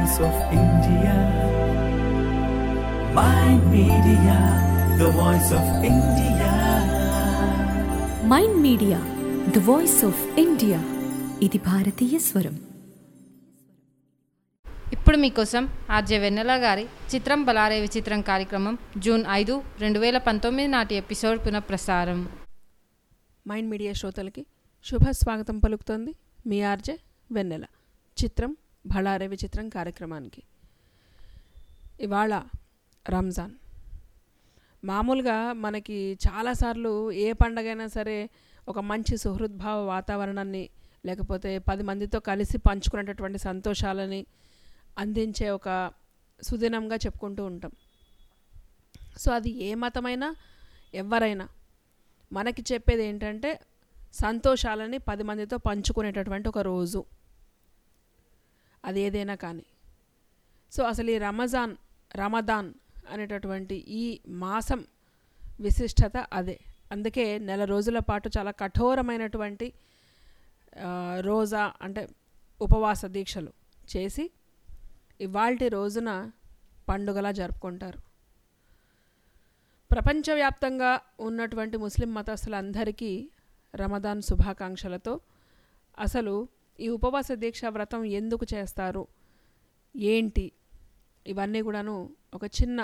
voice of India. My media, the voice of India. Mind Media the voice of India ఇది భారతీయ స్వరం ఇప్పుడు మీకోసం ఆర్జే వెన్నెల గారి చిత్రం బలారే విచిత్రం కార్యక్రమం జూన్ ఐదు రెండు వేల పంతొమ్మిది నాటి ఎపిసోడ్ పునఃప్రసారం మైండ్ మీడియా శ్రోతలకి శుభ స్వాగతం పలుకుతోంది మీ ఆర్జే వెన్నెల చిత్రం భళారే విచిత్రం కార్యక్రమానికి ఇవాళ రంజాన్ మామూలుగా మనకి చాలాసార్లు ఏ పండగైనా సరే ఒక మంచి సుహృద్భావ వాతావరణాన్ని లేకపోతే పది మందితో కలిసి పంచుకునేటటువంటి సంతోషాలని అందించే ఒక సుదినంగా చెప్పుకుంటూ ఉంటాం సో అది ఏ మతమైనా ఎవరైనా మనకి చెప్పేది ఏంటంటే సంతోషాలని పది మందితో పంచుకునేటటువంటి ఒక రోజు అది ఏదైనా కానీ సో అసలు ఈ రమజాన్ రమదాన్ అనేటటువంటి ఈ మాసం విశిష్టత అదే అందుకే నెల రోజుల పాటు చాలా కఠోరమైనటువంటి ఆ, రోజా అంటే ఉపవాస దీక్షలు చేసి ఇవాల్టి రోజున పండుగలా జరుపుకుంటారు ప్రపంచవ్యాప్తంగా ఉన్నటువంటి ముస్లిం మతస్థులందరికీ రమదాన్ శుభాకాంక్షలతో అసలు ఈ ఉపవాస దీక్ష వ్రతం ఎందుకు చేస్తారు ఏంటి ఇవన్నీ కూడాను ఒక చిన్న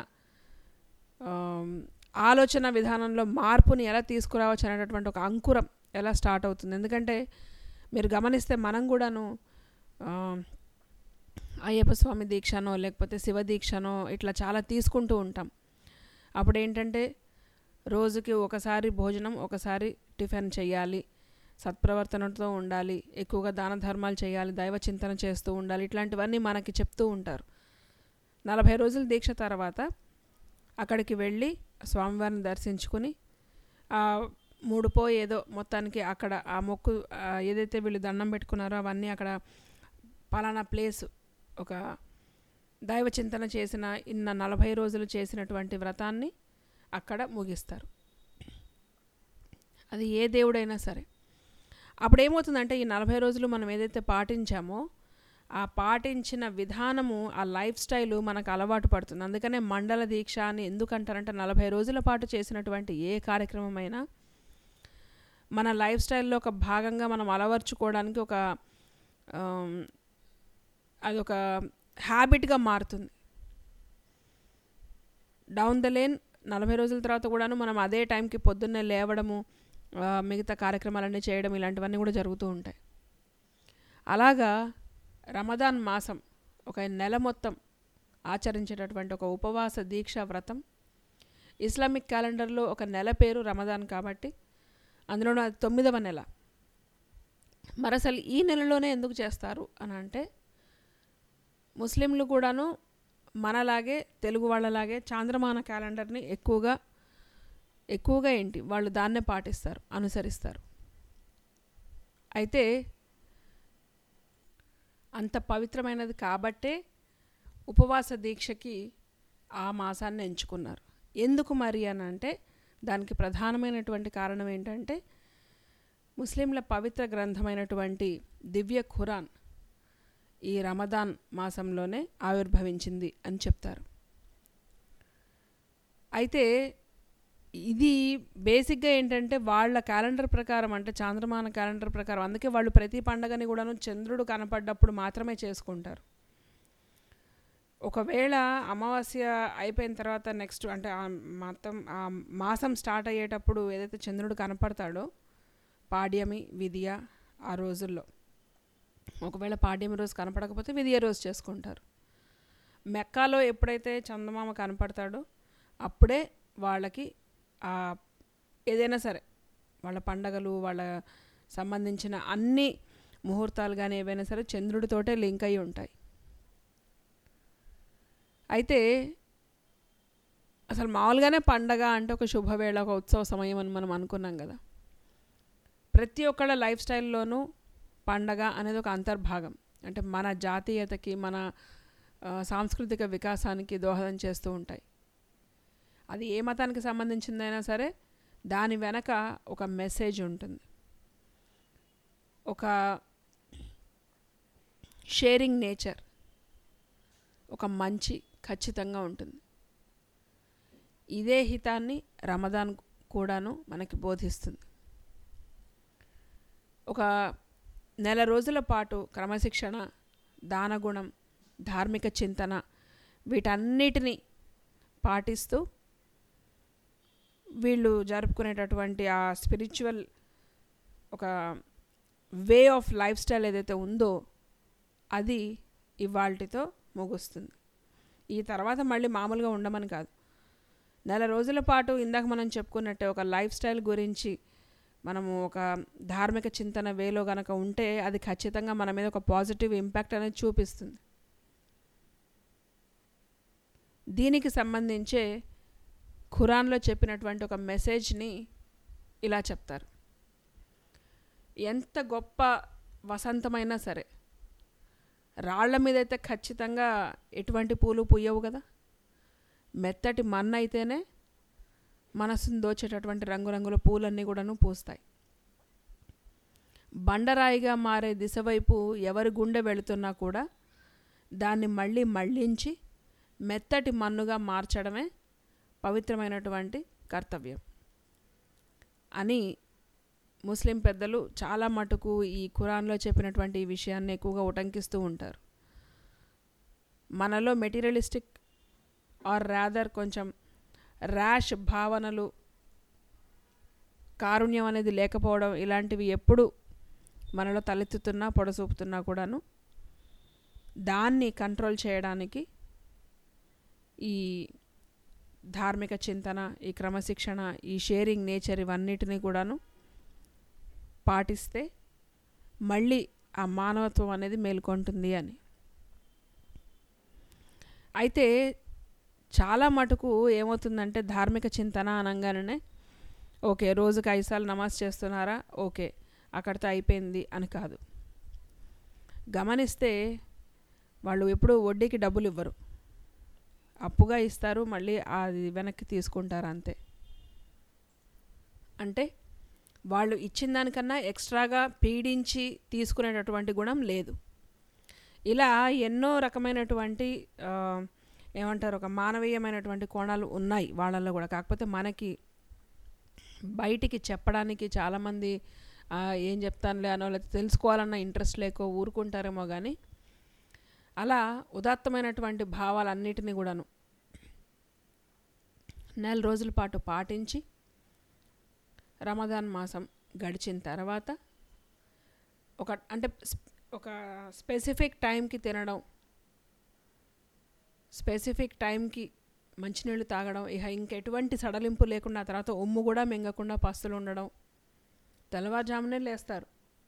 ఆమ్, ఆలోచన విధానంలో మార్పుని ఎలా తీసుకురావచ్చు అనేటటువంటి ఒక అంకురం ఎలా స్టార్ట్ అవుతుంది ఎందుకంటే మీరు గమనిస్తే మనం కూడాను ఆమ్, అయ్యప్ప స్వామి దీక్షనో లేకపోతే శివ దీక్షనో ఇట్లా చాలా తీసుకుంటూ ఉంటాం అప్పుడు ఏంటంటే రోజుకి ఒకసారి భోజనం ఒకసారి టిఫిన్ చేయాలి సత్ప్రవర్తనతో ఉండాలి ఎక్కువగా దాన ధర్మాలు చేయాలి దైవ చింతన చేస్తూ ఉండాలి ఇట్లాంటివన్నీ మనకి చెప్తూ ఉంటారు నలభై రోజుల దీక్ష తర్వాత అక్కడికి వెళ్ళి స్వామివారిని దర్శించుకుని ఆ మూడు పో ఏదో మొత్తానికి అక్కడ ఆ మొక్కు ఆ ఏదైతే వీళ్ళు దండం పెట్టుకున్నారో అవన్నీ అక్కడ పలానా ప్లేస్ ఒక దైవ చింతన చేసిన ఇన్న నలభై రోజులు చేసినటువంటి వ్రతాన్ని అక్కడ ముగిస్తారు అది ఏ దేవుడైనా సరే అప్పుడు ఏమవుతుందంటే ఈ నలభై రోజులు మనం ఏదైతే పాటించామో ఆ పాటించిన విధానము ఆ లైఫ్ స్టైలు మనకు అలవాటు పడుతుంది అందుకనే మండల దీక్ష అని ఎందుకంటారంటే నలభై రోజుల పాటు చేసినటువంటి ఏ కార్యక్రమమైనా మన లైఫ్ స్టైల్లో ఒక భాగంగా మనం అలవర్చుకోవడానికి ఒక ఆమ్, అదొక హ్యాబిట్గా మారుతుంది డౌన్ ద లేన్ నలభై రోజుల తర్వాత కూడాను మనం అదే టైంకి పొద్దున్నే లేవడము ఆ, మిగతా కార్యక్రమాలన్నీ చేయడం ఇలాంటివన్నీ కూడా జరుగుతూ ఉంటాయి అలాగా రమదాన్ మాసం ఒక నెల మొత్తం ఆచరించేటటువంటి ఒక ఉపవాస దీక్ష వ్రతం ఇస్లామిక్ క్యాలెండర్లో ఒక నెల పేరు రమదాన్ కాబట్టి అందులోనూ అది తొమ్మిదవ నెల మరి అసలు ఈ నెలలోనే ఎందుకు చేస్తారు అని అంటే ముస్లింలు కూడాను మనలాగే తెలుగు వాళ్ళలాగే చాంద్రమాన క్యాలెండర్ని ఎక్కువగా ఎక్కువగా ఏంటి వాళ్ళు దాన్నే పాటిస్తారు అనుసరిస్తారు అయితే అంత పవిత్రమైనది కాబట్టే ఉపవాస దీక్షకి ఆ మాసాన్ని ఎంచుకున్నారు ఎందుకు మరి అని అంటే దానికి ప్రధానమైనటువంటి కారణం ఏంటంటే ముస్లింల పవిత్ర గ్రంథమైనటువంటి దివ్య ఖురాన్ ఈ రమదాన్ మాసంలోనే ఆవిర్భవించింది అని చెప్తారు అయితే ఇది బేసిక్గా ఏంటంటే వాళ్ళ క్యాలెండర్ ప్రకారం అంటే చాంద్రమాన క్యాలెండర్ ప్రకారం అందుకే వాళ్ళు ప్రతి పండగని కూడాను చంద్రుడు కనపడ్డప్పుడు మాత్రమే చేసుకుంటారు ఒకవేళ అమావాస్య అయిపోయిన తర్వాత నెక్స్ట్ అంటే ఆ మొత్తం ఆ మాసం స్టార్ట్ అయ్యేటప్పుడు ఏదైతే చంద్రుడు కనపడతాడో పాడ్యమి విధియ ఆ రోజుల్లో ఒకవేళ పాడ్యమి రోజు కనపడకపోతే విధియ రోజు చేసుకుంటారు మెక్కాలో ఎప్పుడైతే చందమామ కనపడతాడో అప్పుడే వాళ్ళకి ఆ ఏదైనా సరే వాళ్ళ పండగలు వాళ్ళ సంబంధించిన అన్ని ముహూర్తాలు కానీ ఏవైనా సరే చంద్రుడితోటే లింక్ అయి ఉంటాయి అయితే అసలు మామూలుగానే పండగ అంటే ఒక శుభవేళ ఒక ఉత్సవ సమయం అని మనం అనుకున్నాం కదా ప్రతి ఒక్కళ్ళ లైఫ్ స్టైల్లోనూ పండగ అనేది ఒక అంతర్భాగం అంటే మన జాతీయతకి మన ఆ, సాంస్కృతిక వికాసానికి దోహదం చేస్తూ ఉంటాయి అది ఏ మతానికి సంబంధించిందైనా సరే దాని వెనక ఒక మెసేజ్ ఉంటుంది ఒక షేరింగ్ నేచర్ ఒక మంచి ఖచ్చితంగా ఉంటుంది ఇదే హితాన్ని రమదాన్ కూడాను మనకి బోధిస్తుంది ఒక నెల రోజుల పాటు క్రమశిక్షణ దానగుణం ధార్మిక చింతన వీటన్నిటిని పాటిస్తూ వీళ్ళు జరుపుకునేటటువంటి ఆ స్పిరిచువల్ ఒక వే ఆఫ్ లైఫ్ స్టైల్ ఏదైతే ఉందో అది ఇవాల్టితో ముగుస్తుంది ఈ తర్వాత మళ్ళీ మామూలుగా ఉండమని కాదు నెల రోజుల పాటు ఇందాక మనం చెప్పుకున్నట్టే ఒక లైఫ్ స్టైల్ గురించి మనము ఒక ధార్మిక చింతన వేలో గనక ఉంటే అది ఖచ్చితంగా మన మీద ఒక పాజిటివ్ ఇంపాక్ట్ అనేది చూపిస్తుంది దీనికి సంబంధించే ఖురాన్లో చెప్పినటువంటి ఒక మెసేజ్ని ఇలా చెప్తారు ఎంత గొప్ప వసంతమైనా సరే రాళ్ల మీద అయితే ఖచ్చితంగా ఎటువంటి పూలు పూయవు కదా మెత్తటి మన్ను అయితేనే మనసును దోచేటటువంటి రంగురంగుల పూలన్నీ కూడాను పూస్తాయి బండరాయిగా మారే దిశ వైపు ఎవరి గుండె వెళుతున్నా కూడా దాన్ని మళ్ళీ మళ్ళించి మెత్తటి మన్నుగా మార్చడమే పవిత్రమైనటువంటి కర్తవ్యం అని ముస్లిం పెద్దలు చాలా మటుకు ఈ ఖురాన్లో చెప్పినటువంటి ఈ విషయాన్ని ఎక్కువగా ఉటంకిస్తూ ఉంటారు మనలో మెటీరియలిస్టిక్ ఆర్ రాదర్ కొంచెం ర్యాష్ భావనలు కారుణ్యం అనేది లేకపోవడం ఇలాంటివి ఎప్పుడు మనలో తలెత్తుతున్నా పొడసూపుతున్నా కూడాను దాన్ని కంట్రోల్ చేయడానికి ఈ ధార్మిక చింతన ఈ క్రమశిక్షణ ఈ షేరింగ్ నేచర్ ఇవన్నిటినీ కూడాను పాటిస్తే మళ్ళీ ఆ మానవత్వం అనేది మేల్కొంటుంది అని అయితే చాలా మటుకు ఏమవుతుందంటే ధార్మిక చింతన అనగానే ఓకే రోజుకి ఐదు సార్లు నమాజ్ చేస్తున్నారా ఓకే అక్కడితో అయిపోయింది అని కాదు గమనిస్తే వాళ్ళు ఎప్పుడూ వడ్డీకి డబ్బులు ఇవ్వరు అప్పుగా ఇస్తారు మళ్ళీ అది వెనక్కి తీసుకుంటారు అంతే అంటే వాళ్ళు ఇచ్చిన దానికన్నా ఎక్స్ట్రాగా పీడించి తీసుకునేటటువంటి గుణం లేదు ఇలా ఎన్నో రకమైనటువంటి ఆ, ఏమంటారు ఒక మానవీయమైనటువంటి కోణాలు ఉన్నాయి వాళ్ళల్లో కూడా కాకపోతే మనకి బయటికి చెప్పడానికి చాలామంది ఆ, ఏం చెప్తానులే అనో లేకపోతే తెలుసుకోవాలన్న ఇంట్రెస్ట్ లేకో ఊరుకుంటారేమో కానీ అలా ఉదాత్తమైనటువంటి భావాలన్నిటినీ కూడాను నెల రోజుల పాటు పాటించి రమదాన్ మాసం గడిచిన తర్వాత ఒక అంటే స్ప్- ఒక స్పెసిఫిక్ టైంకి తినడం స్పెసిఫిక్ టైంకి మంచినీళ్ళు తాగడం ఇక ఇంకెటువంటి సడలింపు లేకుండా ఆ తర్వాత ఒమ్ము కూడా మింగకుండా పస్తులు ఉండడం తెల్లవారుజామునే లేస్తారు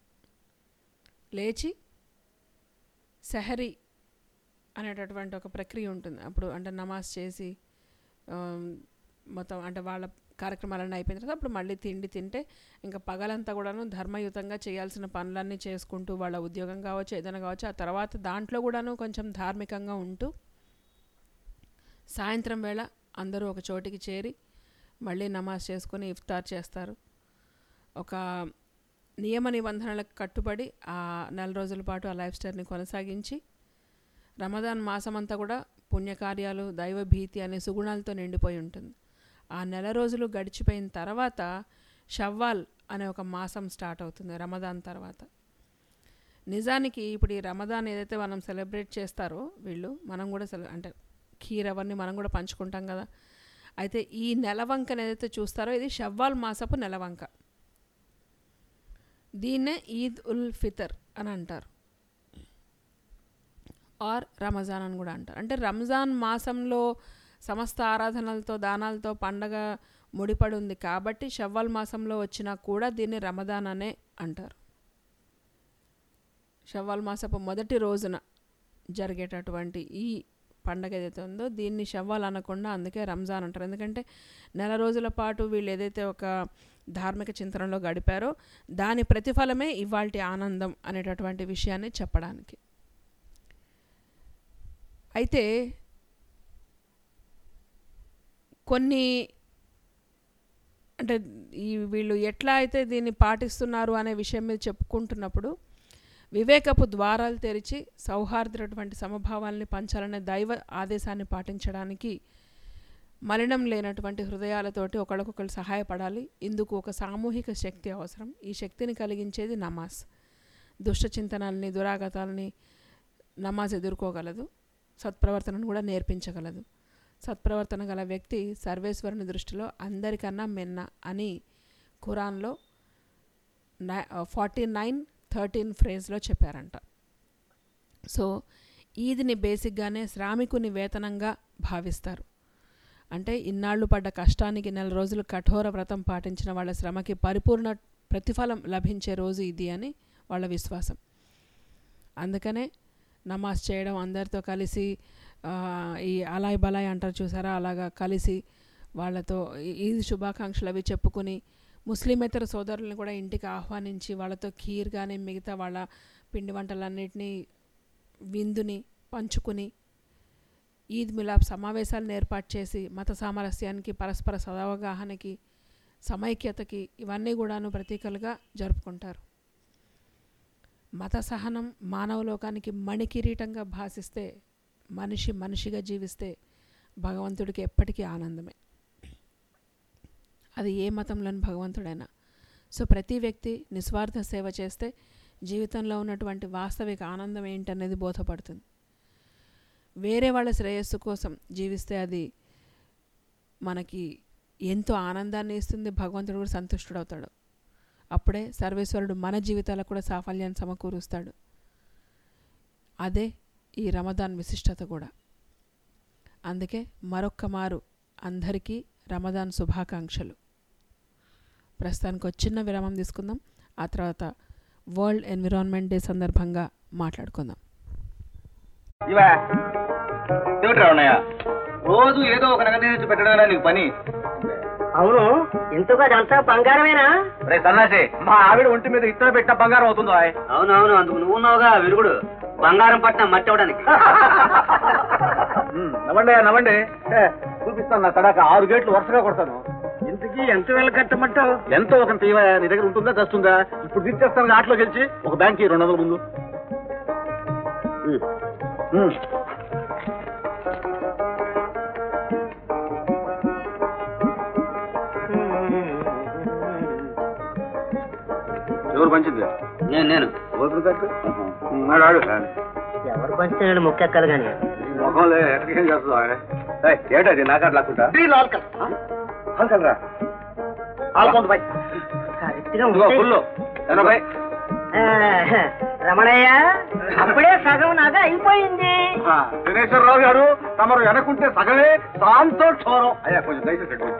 లేచి సెహరీ అనేటటువంటి ఒక ప్రక్రియ ఉంటుంది అప్పుడు అంటే నమాజ్ చేసి ఆమ్, మొత్తం అంటే వాళ్ళ కార్యక్రమాలన్నీ అయిపోయిన తర్వాత అప్పుడు మళ్ళీ తిండి తింటే ఇంకా పగలంతా కూడాను ధర్మయుతంగా చేయాల్సిన పనులన్నీ చేసుకుంటూ వాళ్ళ ఉద్యోగం కావచ్చు ఏదైనా కావచ్చు ఆ తర్వాత దాంట్లో కూడాను కొంచెం ధార్మికంగా ఉంటూ సాయంత్రం వేళ అందరూ ఒక చోటికి చేరి మళ్ళీ నమాజ్ చేసుకొని ఇఫ్తార్ చేస్తారు ఒక నియమ నిబంధనలకు కట్టుబడి ఆ నెల రోజుల పాటు ఆ లైఫ్ స్టైల్ని కొనసాగించి రమదాన్ మాసం అంతా కూడా పుణ్యకార్యాలు దైవ భీతి అనే సుగుణాలతో నిండిపోయి ఉంటుంది ఆ నెల రోజులు గడిచిపోయిన తర్వాత షవ్వాల్ అనే ఒక మాసం స్టార్ట్ అవుతుంది రమదాన్ తర్వాత నిజానికి ఇప్పుడు ఈ రమదాన్ ఏదైతే మనం సెలబ్రేట్ చేస్తారో వీళ్ళు మనం కూడా సెల అంటే ఖీర్ అవన్నీ మనం కూడా పంచుకుంటాం కదా అయితే ఈ నెలవంకను ఏదైతే చూస్తారో ఇది షవ్వాల్ మాసపు నెలవంక దీన్నే ఈద్ ఉల్ ఫితర్ అని అంటారు ఆర్ రమజాన్ అని కూడా అంటారు అంటే రంజాన్ మాసంలో సమస్త ఆరాధనలతో దానాలతో పండగ ముడిపడి ఉంది కాబట్టి షవ్వల్ మాసంలో వచ్చినా కూడా దీన్ని రమదాన్ అనే అంటారు షవ్వల్ మాసపు మొదటి రోజున జరిగేటటువంటి ఈ పండగ ఏదైతే ఉందో దీన్ని షవ్వాల్ అనకుండా అందుకే రంజాన్ అంటారు ఎందుకంటే నెల రోజుల పాటు వీళ్ళు ఏదైతే ఒక ధార్మిక చింతనలో గడిపారో దాని ప్రతిఫలమే ఇవాల్టి ఆనందం అనేటటువంటి విషయాన్ని చెప్పడానికి అయితే కొన్ని అంటే ఈ వీళ్ళు ఎట్లా అయితే దీన్ని పాటిస్తున్నారు అనే విషయం మీద చెప్పుకుంటున్నప్పుడు వివేకపు ద్వారాలు తెరిచి సౌహార్దటువంటి సమభావాల్ని పంచాలనే దైవ ఆదేశాన్ని పాటించడానికి మలినం లేనటువంటి హృదయాలతోటి ఒకళ్ళకొకళ్ళు సహాయపడాలి ఇందుకు ఒక సామూహిక శక్తి అవసరం ఈ శక్తిని కలిగించేది నమాజ్ దుష్ట చింతనాల్ని దురాగతాలని నమాజ్ ఎదుర్కోగలదు సత్ప్రవర్తనను కూడా నేర్పించగలదు సత్ప్రవర్తన గల వ్యక్తి సర్వేశ్వరుని దృష్టిలో అందరికన్నా మిన్న అని ఖురాన్లో నై ఫార్టీ నైన్ థర్టీన్ ఫ్రేజ్లో చెప్పారంట సో ఈదిని బేసిక్గానే శ్రామికుని వేతనంగా భావిస్తారు అంటే ఇన్నాళ్ళు పడ్డ కష్టానికి నెల రోజులు కఠోర వ్రతం పాటించిన వాళ్ళ శ్రమకి పరిపూర్ణ ప్రతిఫలం లభించే రోజు ఇది అని వాళ్ళ విశ్వాసం అందుకనే నమాజ్ చేయడం అందరితో కలిసి ఆ, ఈ అలాయ్ బలాయ్ అంటారు చూసారా అలాగా కలిసి వాళ్ళతో ఈ- ఈద్ శుభాకాంక్షలు అవి చెప్పుకుని ముస్లిమేతర సోదరులను కూడా ఇంటికి ఆహ్వానించి వాళ్ళతో ఖీర్ కానీ మిగతా వాళ్ళ పిండి వంటలన్నిటినీ విందుని పంచుకుని ఈద్ మిలాప్ సమావేశాలను ఏర్పాటు చేసి మత సామరస్యానికి పరస్పర సదవగాహనకి సమైక్యతకి ఇవన్నీ కూడాను ప్రతీకలుగా జరుపుకుంటారు మత సహనం మానవ లోకానికి మణికిరీటంగా భాసిస్తే మనిషి మనిషిగా జీవిస్తే భగవంతుడికి ఎప్పటికీ ఆనందమే అది ఏ మతంలోని భగవంతుడైనా సో ప్రతి వ్యక్తి నిస్వార్థ సేవ చేస్తే జీవితంలో ఉన్నటువంటి వాస్తవిక ఆనందం ఏంటనేది బోధపడుతుంది వేరే వాళ్ళ శ్రేయస్సు కోసం జీవిస్తే అది మనకి ఎంతో ఆనందాన్ని ఇస్తుంది భగవంతుడు కూడా సంతుష్టుడవుతాడు అప్పుడే సర్వేశ్వరుడు మన జీవితాలకు కూడా సాఫల్యాన్ని సమకూరుస్తాడు అదే ఈ రమదాన్ విశిష్టత కూడా అందుకే మరొక్క మారు అందరికీ రమదాన్ శుభాకాంక్షలు ప్రస్తుతానికి ఒక చిన్న విరామం తీసుకుందాం ఆ తర్వాత వరల్డ్ ఎన్విరాన్మెంట్ డే సందర్భంగా మాట్లాడుకుందాం ఇవా ఏమిటి రావణయ్య రోజు ఏదో ఒక నగదు తెచ్చి పెట్టడమేనా నీకు పని అవును ఇంతకు అదంతా బంగారమేనా రే సన్నాసి మా ఆవిడ ఒంటి మీద ఇత్తడి పెట్టిన బంగారం అవుతుందో ఆయ్. అవునవును అందుకు నువ్వు ఉన్నావుగా విరుగుడు బంగారం పట్టిన మట్టి అవడానికి ఉమ్, నవ్వండి నవ్వండి ఏ, చూపిస్తాను నా తడాక ఆరు గేట్లు వరుసగా కొడతాను ఇంతకీ ఎంత వేల కట్టమంటావు ఎంతో ఒక తీవా నీ దగ్గర ఉంటుందా దస్తుందా ఇప్పుడు తీర్చేస్తాను ఆటలో గెలిచి ఒక బ్యాంక్ రెండు వందల ముందు ఉమ్. ఉమ్. ఎవరు పంచింది నేను నేను ఓపిక తట్టు ఉన్నాడు ఆడు ఎవరు పంచుతున్నాడు ముక్కెక్కలు గాని ముఖంలో ఎక్కడికేం చేస్తుందా ఏటది నాకాడు లాక్కుంటా అంకల్ రా ఆల్కొంత పై కరెక్ట్గా ఇదిగో ఉంటే- ఫుల్ ఎనభై ఆ, రమణయ్య అప్పుడే సగం నగ అయిపోయింది దినేశ్వరరావు గారు తమరు వెనకుంటే సగమే సాంతో క్షోరం అయ్యా కొంచెం దయచేసి పెట్టు.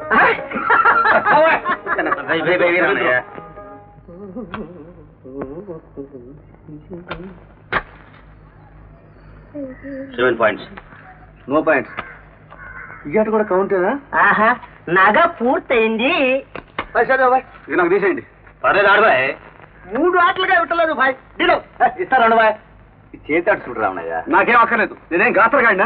వెయ్, వెయ్, వెయ్, రానయ్య. సెవెన్ పాయింట్స్ నో పాయింట్స్ ఇయ్యాట కూడా కౌంటేనా ఆహా నగ పూర్తయింది ఇది నాకు తీసేయండి పర్లేదు ఆడబాయ్ మూడు ఆటలుగా ఇవ్వట్లేదు భాయ్ డీలో ఇస్తారండి బాయ్ చేతాడు చూడు రామయ్య నాకేం అక్కర్లేదు నేనేం గాత్రగాడినా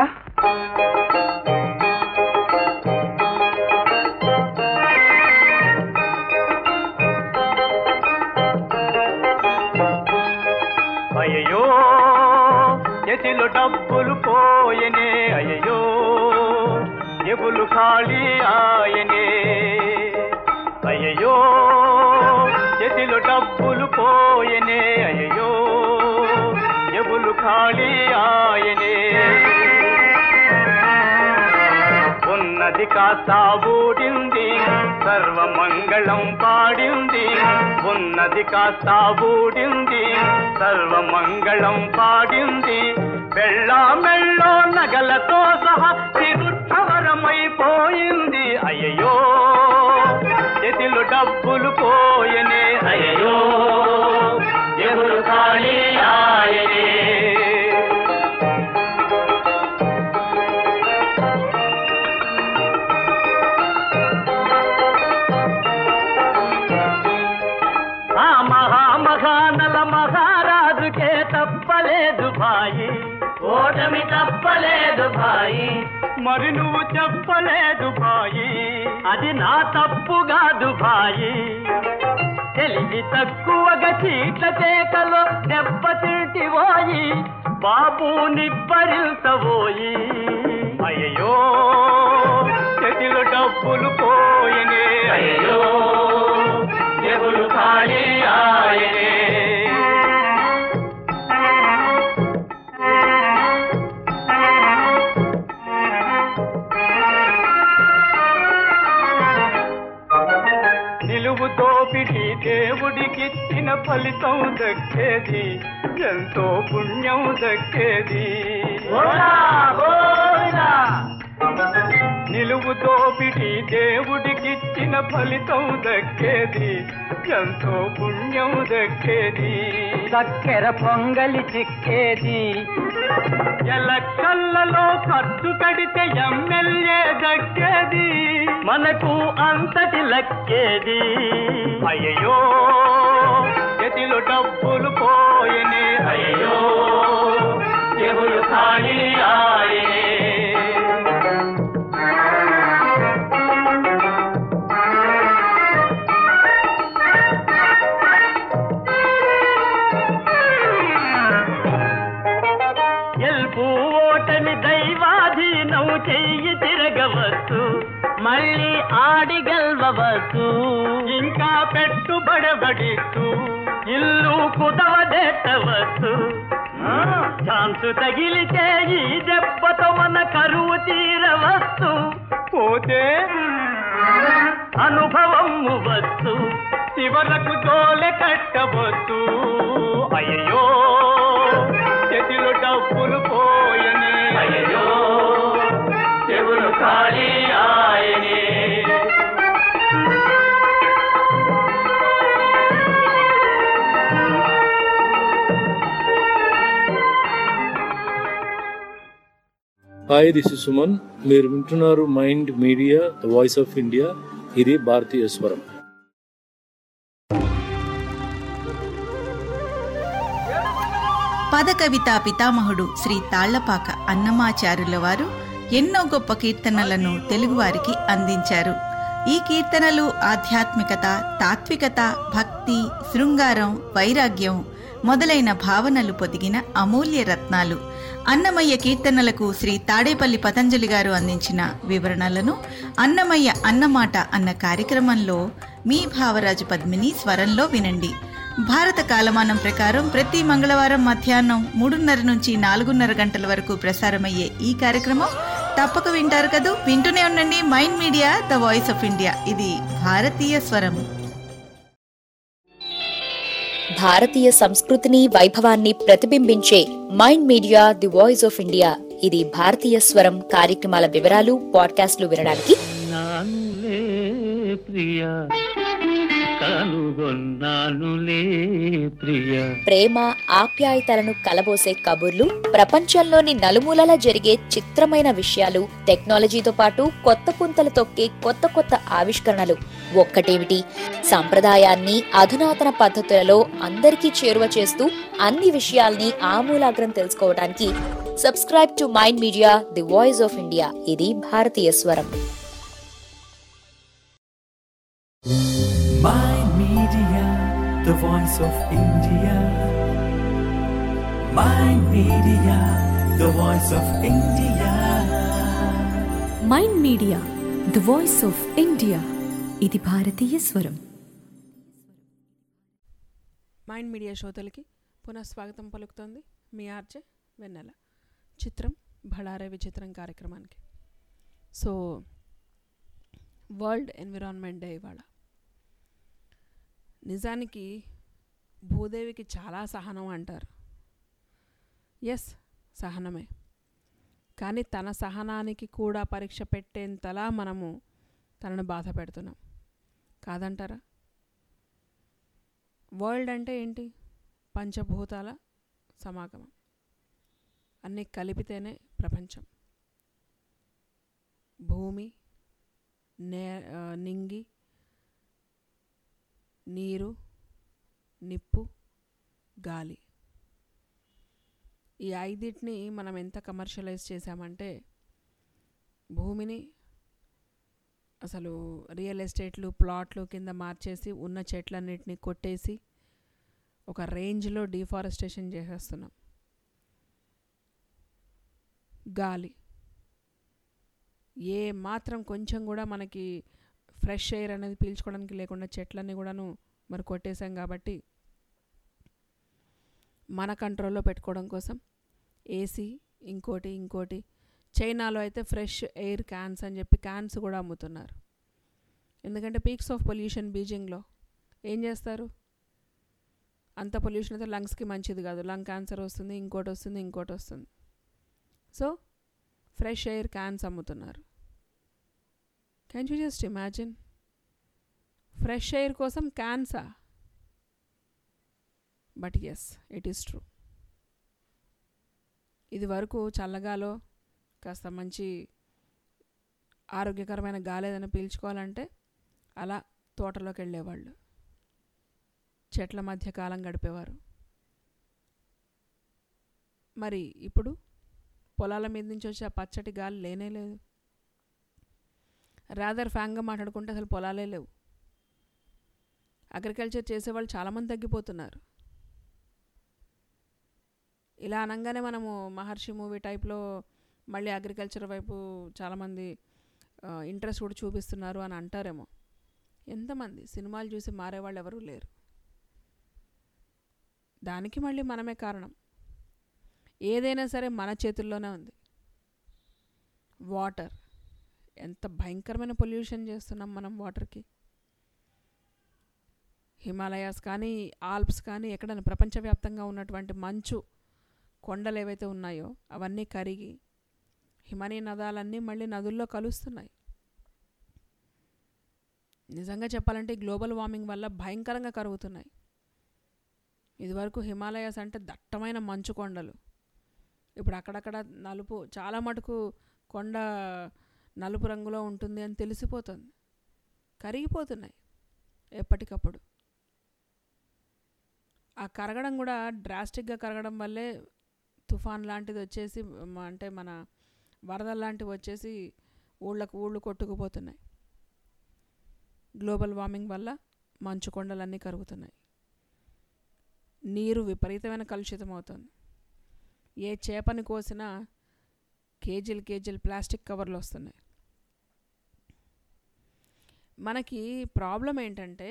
అయ్యో చేతిలో డబ్బులు పోయనే అయ్యో ఎబులు ఖాళీ ఆయనే అయ్యో చేతిలో డబ్బులు పోయనే అయ్యో ఎబులు ఖాళీ ఆయనే ఉన్నది కాస్త బూడింది సర్వమంగళం పాడింది ఉన్నది కాస్త బూడింది సర్వమంగళం పాడింది వెళ్ళ మెళ్ళో నగలతో సహా తిరుక్షవరమైపోయింది అయ్యయ్యో చేతిలో డబ్బులు పోయనే అయ్యయ్యో ఎవరు ఖాళీ ఆయనే ఆ మహామహానల మహారాజుకే తప్పలేదు భాయి ఓటమి తప్పలేదు భాయి మరి నువ్వు చెప్పలేదు భాయి అది నా తప్పు కాదు భాయి తెలివి తక్కువగా చీట్ల చేకలో దెబ్బతింటివోయి బాబు నిబ్బరిల్సబోయి అయ్యో చేతిలో డబ్బులు పోయనే అయ్యో జేబులు ఖాళీ ఆయనే నిలువు దోపిడి దేవుడికిచ్చిన ఫలితం దక్కేది ఎంతో పుణ్యం దక్కేది నిలువు దోపిడి దేవుడికిచ్చిన ఫలితం దక్కేది ఎంతో పుణ్యం దక్కేది చక్కెర పొంగలి చిక్కేది ఎలక్షన్లలో ఖర్చు కడితే ఎమ్మెల్యే దక్కేది మనకు అంతటి లక్కేది అయ్యో చేతిలో డబ్బులు పోయనే అయ్యో చెవులు ఖాళీ ఆయనే గెలుపు ఓటమి దైవాధీనం చెయ్యి తిరగవచ్చు మళ్ళీ ఆడి గెలవచ్చు ఇంకా పెట్టుబడబడిస్తూ ఇల్లు కుదవదెట్టవచ్చు ఛాన్సు తగిలితే ఈ దెబ్బతో మన కరువు తీరవచ్చు పోతే అనుభవం వచ్చు చివరకు జోలె కట్టవచ్చు అయ్యో చేతిలో డబ్బులు పోయనే అయ్యో చెవులు ఖాళీ ఆయనే హాయ్ దిస్ ఇస్ సుమన్ మీరు వింటున్నారు Mind Media the voice of India ఇది భారతీయ స్వరం పదకవితా పితామహుడు శ్రీ తాళ్లపాక అన్నమాచారుల వారు ఎన్నో గొప్ప కీర్తనలను తెలుగువారికి అందించారు ఈ కీర్తనలు ఆధ్యాత్మికత తాత్వికత భక్తి శృంగారం వైరాగ్యం మొదలైన భావనలు పొదిగిన అమూల్య రత్నాలు అన్నమయ్య కీర్తనలకు శ్రీ తాడేపల్లి పతంజలి గారు అందించిన వివరణలను అన్నమయ్య అన్నమాట అన్న కార్యక్రమంలో మీ భావరాజు పద్మిని స్వరంలో వినండి భారత కాలమానం ప్రకారం ప్రతి మంగళవారం మధ్యాహ్నం మూడున్నర నుంచి నాలుగున్నర గంటల వరకు ప్రసారమయ్యే ఈ కార్యక్రమం తప్పక వింటారు కదూ వింటూనే ఉండండి Mind Media the voice of India ఇది భారతీయ స్వరం భారతీయ సంస్కృతిని వైభవాన్ని ప్రతిబింబించే Mind Media the voice of India ఇది భారతీయ స్వరం కార్యక్రమాల వివరాలు పాడ్కాస్ట్లు వినడానికి నానులే ప్రియ కనుగొన్నానులే ప్రియ ప్రేమ ఆప్యాయతలను కలబోసే కబుర్లు ప్రపంచంలోని నలుమూలల జరిగే చిత్రమైన విషయాలు టెక్నాలజీతో పాటు కొత్త పుంతలు తొక్కే కొత్త కొత్త ఆవిష్కరణలు ఒక్కటేమిటి సంప్రదాయాన్ని అధునాతన పద్ధతులలో అందరికీ చేరువ చేస్తూ అన్ని విషయాల్ని ఆమూలాగ్రం తెలుసుకోవడానికి subscribe to Mind Media the voice of India ఇది భారతీయ స్వరం Mind Media, the voice of India. Mind Media, the voice of India. Mind Media the voice of India ఇది భారతీయ స్వరం మైండ్ మీడియా శ్రోతలకి పునఃస్వాగతం పలుకుతోంది మీ ఆర్జే వెన్నెల చిత్రం భళారే విచిత్రం కార్యక్రమానికి సో వరల్డ్ ఎన్విరాన్మెంట్ డే ఇవాళ నిజానికి భూదేవికి చాలా సహనం అంటారు ఎస్ సహనమే కానీ తన సహనానికి కూడా పరీక్ష పెట్టేంతలా మనము తనను బాధ పెడుతున్నాం కాదంటారా వరల్డ్ అంటే ఏంటి పంచభూతాల సమాగమం అన్నీ కలిపితేనే ప్రపంచం భూమి నే ఆ, నింగి నీరు నిప్పు గాలి ఈ ఐదిటిని మనం ఎంత కమర్షియలైజ్ చేసామంటే భూమిని అసలు రియల్ ఎస్టేట్లు ప్లాట్లు కింద మార్చేసి ఉన్న చెట్లన్నిటిని కొట్టేసి ఒక రేంజ్లో డిఫారెస్టేషన్ చేసేస్తున్నాం గాలి ఏ మాత్రం కొంచెం కూడా మనకి ఫ్రెష్ ఎయిర్ అనేది పీల్చుకోవడానికి లేకుండా చెట్లన్నీ కూడాను మరి కొట్టేశాం కాబట్టి మన కంట్రోల్లో పెట్టుకోవడం కోసం ఏసీ ఇంకోటి ఇంకోటి చైనాలో అయితే ఫ్రెష్ ఎయిర్ క్యాన్స్ అని చెప్పి క్యాన్స్ కూడా అమ్ముతున్నారు ఎందుకంటే పీక్స్ ఆఫ్ పొల్యూషన్ బీజింగ్లో ఏం చేస్తారు అంత పొల్యూషన్ అయితే లంగ్స్కి మంచిది కాదు లంగ్ క్యాన్సర్ వస్తుంది ఇంకోటి వస్తుంది ఇంకోటి వస్తుంది సో ఫ్రెష్ ఎయిర్ క్యాన్స్ అమ్ముతున్నారు can you just imagine fresh air కోసం క్యాన్సా but yes it is true ఇది వరకు చల్లగాలో కాస్త మంచి ఆరోగ్యకరమైన గాలి ఏదైనా పీల్చుకోవాలంటే అలా తోటలోకి వెళ్ళేవాళ్ళు చెట్ల మధ్య కాలం గడిపేవారు మరి ఇప్పుడు పొలాల మీద నుంచి వచ్చే ఆ పచ్చటి గాలి లేనే లేదు రాదర్ ఫ్యాంగ్గా మాట్లాడుకుంటే అసలు పొలాలే లేవు అగ్రికల్చర్ చేసేవాళ్ళు చాలామంది తగ్గిపోతున్నారు ఇలా అనగానే మనము మహర్షి మూవీ టైప్లో మళ్ళీ అగ్రికల్చర్ వైపు చాలామంది ఇంట్రెస్ట్ కూడా చూపిస్తున్నారు అని అంటారేమో ఎంతమంది సినిమాలు చూసి మారేవాళ్ళు ఎవరూ లేరు దానికి మళ్ళీ మనమే కారణం ఏదైనా సరే మన చేతుల్లోనే ఉంది వాటర్ ఎంత భయంకరమైన పొల్యూషన్ చేస్తున్నాం మనం వాటర్కి హిమాలయాస్ కానీ ఆల్ప్స్ కానీ ఎక్కడైనా ప్రపంచవ్యాప్తంగా ఉన్నటువంటి మంచు కొండలు ఏవైతే ఉన్నాయో అవన్నీ కరిగి హిమనీ నదాలన్నీ మళ్ళీ నదుల్లో కలుస్తున్నాయి నిజంగా చెప్పాలంటే గ్లోబల్ వార్మింగ్ వల్ల భయంకరంగా కరుగుతున్నాయి ఇదివరకు హిమాలయాస్ అంటే దట్టమైన మంచు కొండలు ఇప్పుడు అక్కడక్కడ నలుపు చాలా మటుకు కొండ నలుపు రంగులో ఉంటుంది అని తెలిసిపోతుంది కరిగిపోతున్నాయి ఎప్పటికప్పుడు ఆ కరగడం కూడా డ్రాస్టిక్గా కరగడం వల్లే తుఫాన్ లాంటిది వచ్చేసి మ- అంటే మన వరదలు లాంటివి వచ్చేసి ఊళ్ళకు ఊళ్ళు కొట్టుకుపోతున్నాయి గ్లోబల్ వార్మింగ్ వల్ల మంచు కొండలన్నీ కరుగుతున్నాయి నీరు విపరీతమైన కలుషితం అవుతుంది ఏ చేపని కోసినా కేజీలు కేజీలు ప్లాస్టిక్ కవర్లు వస్తున్నాయి మనకి ప్రాబ్లం ఏంటంటే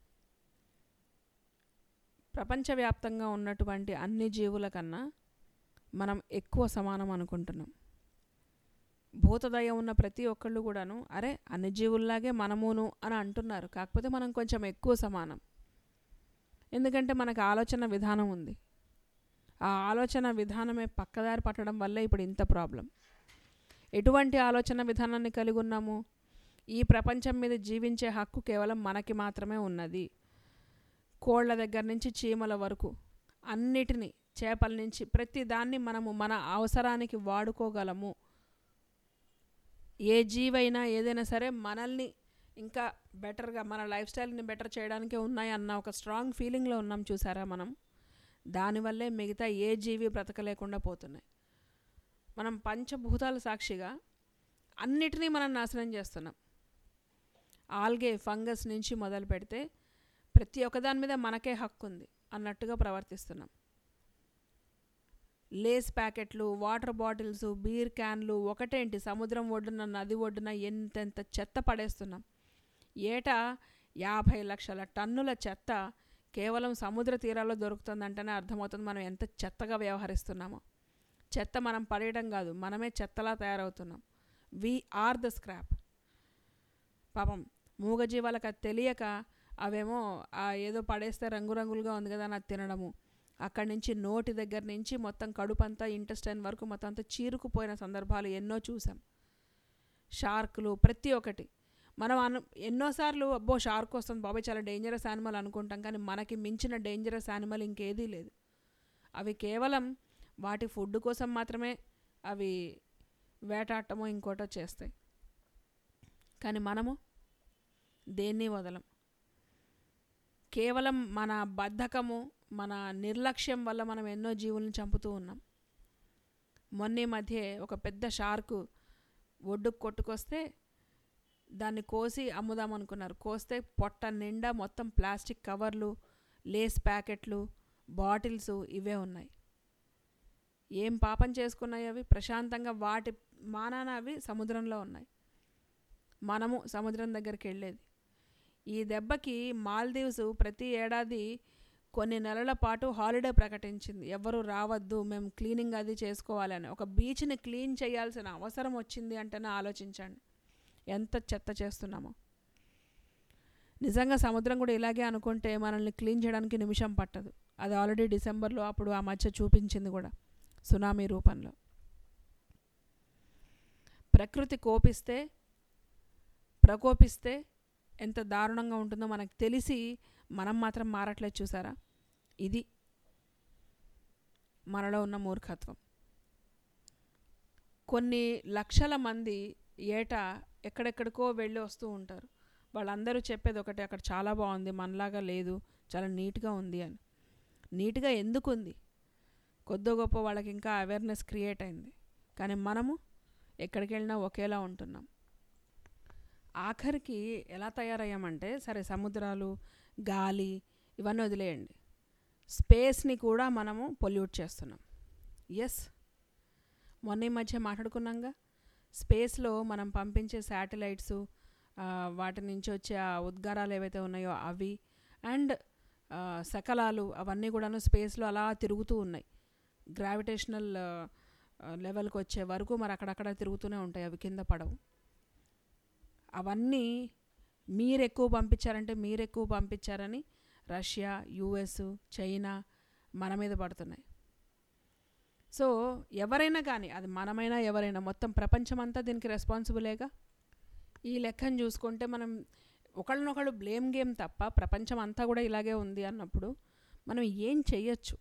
ప్రపంచవ్యాప్తంగా ఉన్నటువంటి అన్ని జీవుల కన్నా మనం ఎక్కువ సమానం అనుకుంటున్నాం భూతదయ ఉన్న ప్రతి ఒక్కళ్ళు కూడాను అరే అన్ని జీవుల్లాగే మనమును అని అంటున్నారు కాకపోతే మనం కొంచెం ఎక్కువ సమానం ఎందుకంటే మనకు ఆలోచన విధానం ఉంది ఆ ఆలోచన విధానమే పక్కదారి పట్టడం వల్లే ఇప్పుడు ఇంత ప్రాబ్లం ఎటువంటి ఆలోచన విధానాన్ని కలిగి ఉన్నాము ఈ ప్రపంచం మీద జీవించే హక్కు కేవలం మనకి మాత్రమే ఉన్నది కోళ్ళ దగ్గర నుంచి చీమల వరకు అన్నిటినీ చేపల నుంచి ప్రతి దాన్ని మనము మన అవసరానికి వాడుకోగలము ఏ జీవైనా ఏదైనా సరే మనల్ని ఇంకా బెటర్గా మన లైఫ్ స్టైల్ని బెటర్ చేయడానికే ఉన్నాయి అన్న ఒక స్ట్రాంగ్ ఫీలింగ్లో ఉన్నాం చూసారా మనం దానివల్లే మిగతా ఏ జీవి బ్రతకలేకుండా పోతున్నాయి మనం పంచభూతాల సాక్షిగా అన్నిటినీ మనం నాశనం చేస్తున్నాం ఆల్గే ఫంగస్ నుంచి మొదలు పెడితే ప్రతి ఒక్కదాని మీద మనకే హక్కు ఉంది అన్నట్టుగా ప్రవర్తిస్తున్నాం లేస్ ప్యాకెట్లు వాటర్ బాటిల్స్ బీర్ క్యాన్లు ఒకటేంటి సముద్రం ఒడ్డున నది ఒడ్డున ఎంతెంత చెత్త పడేస్తున్నాం ఏటా యాభై లక్షల టన్నుల చెత్త కేవలం సముద్ర తీరాల్లో దొరుకుతుందంటేనే అర్థమవుతుంది మనం ఎంత చెత్తగా వ్యవహరిస్తున్నామో చెత్త మనం పడేయడం కాదు మనమే చెత్తలా తయారవుతున్నాం వి ఆర్ ద స్క్రాప్ పాపం మూగజీవాలకు అది తెలియక అవేమో ఆ ఏదో పడేస్తే రంగురంగులుగా ఉంది కదా అని అది తినడము అక్కడి నుంచి నోటి దగ్గర నుంచి మొత్తం కడుపు అంతా ఇంటెస్టైన్ వరకు మొత్తం అంతా చీరుకుపోయిన సందర్భాలు ఎన్నో చూసాం షార్కులు ప్రతి ఒక్కటి మనం అను ఎన్నోసార్లు అబ్బో షార్క్ వస్తుంది బాబాయ్ చాలా డేంజరస్ యానిమల్ అనుకుంటాం కానీ మనకి మించిన డేంజరస్ యానిమల్ ఇంకేదీ లేదు అవి కేవలం వాటి ఫుడ్ కోసం మాత్రమే అవి వేటాడటమో ఇంకోటో చేస్తాయి కానీ మనము దేన్ని వదలం కేవలం మన బద్ధకము మన నిర్లక్ష్యం వల్ల మనం ఎన్నో జీవులను చంపుతూ ఉన్నాం మొన్న ఈ మధ్య ఒక పెద్ద షార్కు ఒడ్డుకు కొట్టుకొస్తే దాన్ని కోసి అమ్ముదాం అనుకున్నారు కోస్తే పొట్ట నిండా మొత్తం ప్లాస్టిక్ కవర్లు లేస్ ప్యాకెట్లు బాటిల్స్ ఇవే ఉన్నాయి ఏం పాపం చేసుకున్నాయి అవి ప్రశాంతంగా వాటి మానాన అవి సముద్రంలో ఉన్నాయి మనము సముద్రం దగ్గరికి వెళ్ళేది ఈ దెబ్బకి మాల్దీవ్స్ ప్రతి ఏడాది కొన్ని నెలల పాటు హాలిడే ప్రకటించింది ఎవరు రావద్దు మేము క్లీనింగ్ అది చేసుకోవాలి అని ఒక బీచ్ని క్లీన్ చేయాల్సిన అవసరం వచ్చింది అంటేనే ఆలోచించండి ఎంత చెత్త చేస్తున్నామో నిజంగా సముద్రం కూడా ఇలాగే అనుకుంటే మనల్ని క్లీన్ చేయడానికి నిమిషం పట్టదు అది ఆల్రెడీ డిసెంబర్లో అప్పుడు ఆ మధ్య చూపించింది కూడా సునామీ రూపంలో ప్రకృతి కోపిస్తే ప్రకోపిస్తే ఎంత దారుణంగా ఉంటుందో మనకు తెలిసి మనం మాత్రం మారట్లేదు చూసారా ఇది మనలో ఉన్న మూర్ఖత్వం కొన్ని లక్షల మంది ఏటా ఎక్కడెక్కడికో వెళ్ళి వస్తూ ఉంటారు వాళ్ళందరూ చెప్పేది ఒకటి అక్కడ చాలా బాగుంది మనలాగా లేదు చాలా నీట్గా ఉంది అని నీట్గా ఎందుకు ఉంది కొద్దో గొప్ప వాళ్ళకి ఇంకా అవేర్నెస్ క్రియేట్ అయింది కానీ మనము ఎక్కడికి వెళ్ళినా ఒకేలా ఉంటున్నాం ఆఖరికి ఎలా తయారయ్యామంటే సరే సముద్రాలు గాలి ఇవన్నీ వదిలేయండి స్పేస్ని కూడా మనము పొల్యూట్ చేస్తున్నాం ఎస్ మొన్న ఈ మధ్య మాట్లాడుకున్నాంగా స్పేస్లో మనం పంపించే శాటిలైట్స్ వాటి నుంచి వచ్చే ఆ ఉద్గారాలు ఏవైతే ఉన్నాయో అవి అండ్ శకలాలు అవన్నీ కూడాను స్పేస్లో అలా తిరుగుతూ ఉన్నాయి గ్రావిటేషనల్ లెవెల్కి వచ్చే వరకు మరి అక్కడక్కడ తిరుగుతూనే ఉంటాయి అవి కింద పడవు అవన్నీ మీరు ఎక్కువ పంపించారంటే మీరు ఎక్కువ పంపించారని రష్యా యుఎస్ చైనా మన మీద పడుతున్నాయి సో ఎవరైనా కానీ అది మనమైనా ఎవరైనా మొత్తం ప్రపంచమంతా దీనికి రెస్పాన్సిబులేగా ఈ లెక్కను చూసుకుంటే మనం ఒకళ్ళనొకళ్ళు బ్లేమ్ గేమ్ తప్ప ప్రపంచం అంతా కూడా ఇలాగే ఉంది అన్నప్పుడు మనం ఏం చెయ్యొచ్చు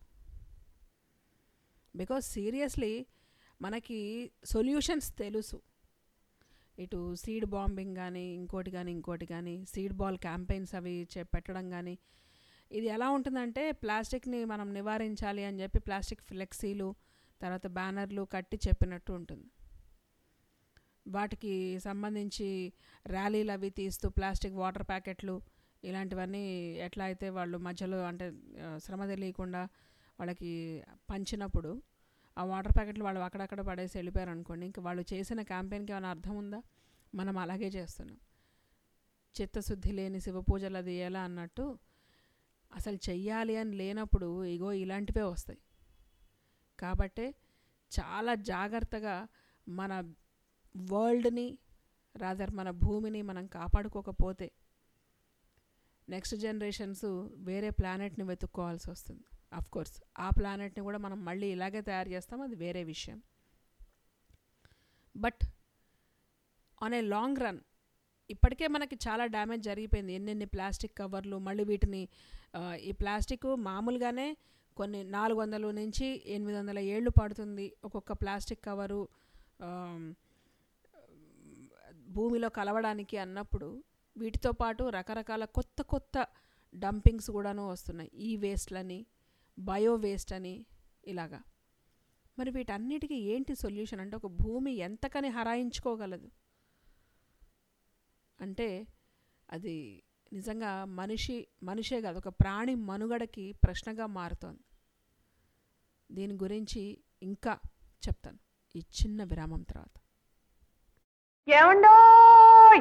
బికాజ్ సీరియస్లీ మనకి సొల్యూషన్స్ తెలుసు ఇటు సీడ్ బాంబింగ్ కానీ ఇంకోటి కానీ ఇంకోటి కానీ సీడ్ బాల్ క్యాంపెయిన్స్ అవి చే పెట్టడం కానీ ఇది ఎలా ఉంటుందంటే ప్లాస్టిక్ని మనం నివారించాలి అని చెప్పి ప్లాస్టిక్ ఫ్లెక్సీలు తర్వాత బ్యానర్లు కట్టి చెప్పినట్టు ఉంటుంది వాటికి సంబంధించి ర్యాలీలు అవి తీస్తూ ప్లాస్టిక్ వాటర్ ప్యాకెట్లు ఇలాంటివన్నీ ఎట్లా అయితే వాళ్ళు మధ్యలో అంటే శ్రమ తెలియకుండా వాళ్ళకి పంచినప్పుడు ఆ వాటర్ ప్యాకెట్లు వాళ్ళు అక్కడక్కడ పడేసి వెళ్ళిపోయారు అనుకోండి ఇంక వాళ్ళు చేసిన క్యాంపెయిన్కి ఏమైనా అర్థం ఉందా మనం అలాగే చేస్తున్నాం చిత్తశుద్ధి లేని శివ పూజలు అది ఎలా అన్నట్టు అసలు చెయ్యాలి అని లేనప్పుడు ఇగో ఇలాంటివే వస్తాయి కాబట్టే చాలా జాగ్రత్తగా మన వరల్డ్ని రాదర్ మన భూమిని మనం కాపాడుకోకపోతే నెక్స్ట్ జనరేషన్స్ వేరే ప్లానెట్ని వెతుక్కోవాల్సి వస్తుంది అఫ్ కోర్స్ ఆ ప్లానెట్ని కూడా మనం మళ్ళీ ఇలాగే తయారు చేస్తాం అది వేరే విషయం but on a long run ఇప్పటికే మనకి చాలా డ్యామేజ్ జరిగిపోయింది ఎన్నెన్ని ప్లాస్టిక్ కవర్లు మళ్ళీ వీటిని ఈ ప్లాస్టిక్ మామూలుగానే కొన్ని నాలుగు వందల నుంచి ఎనిమిది వందల ఏళ్ళు పడుతుంది ఒక్కొక్క ప్లాస్టిక్ కవరు భూమిలో కలవడానికి అన్నప్పుడు వీటితో పాటు రకరకాల కొత్త కొత్త డంపింగ్స్ కూడాను వస్తున్నాయి ఈ వేస్ట్లని బయో వేస్ట్ అని ఇలాగా మరి వీటన్నిటికీ ఏంటి సొల్యూషన్ అంటే ఒక భూమి ఎంతకని హరాయించుకోగలదు అంటే అది నిజంగా మనిషి మనిషే కాదు ఒక ప్రాణి మనుగడకి ప్రశ్నగా మారుతోంది దీని గురించి ఇంకా చెప్తాను ఈ చిన్న విరామం తర్వాత ఏమండోయ్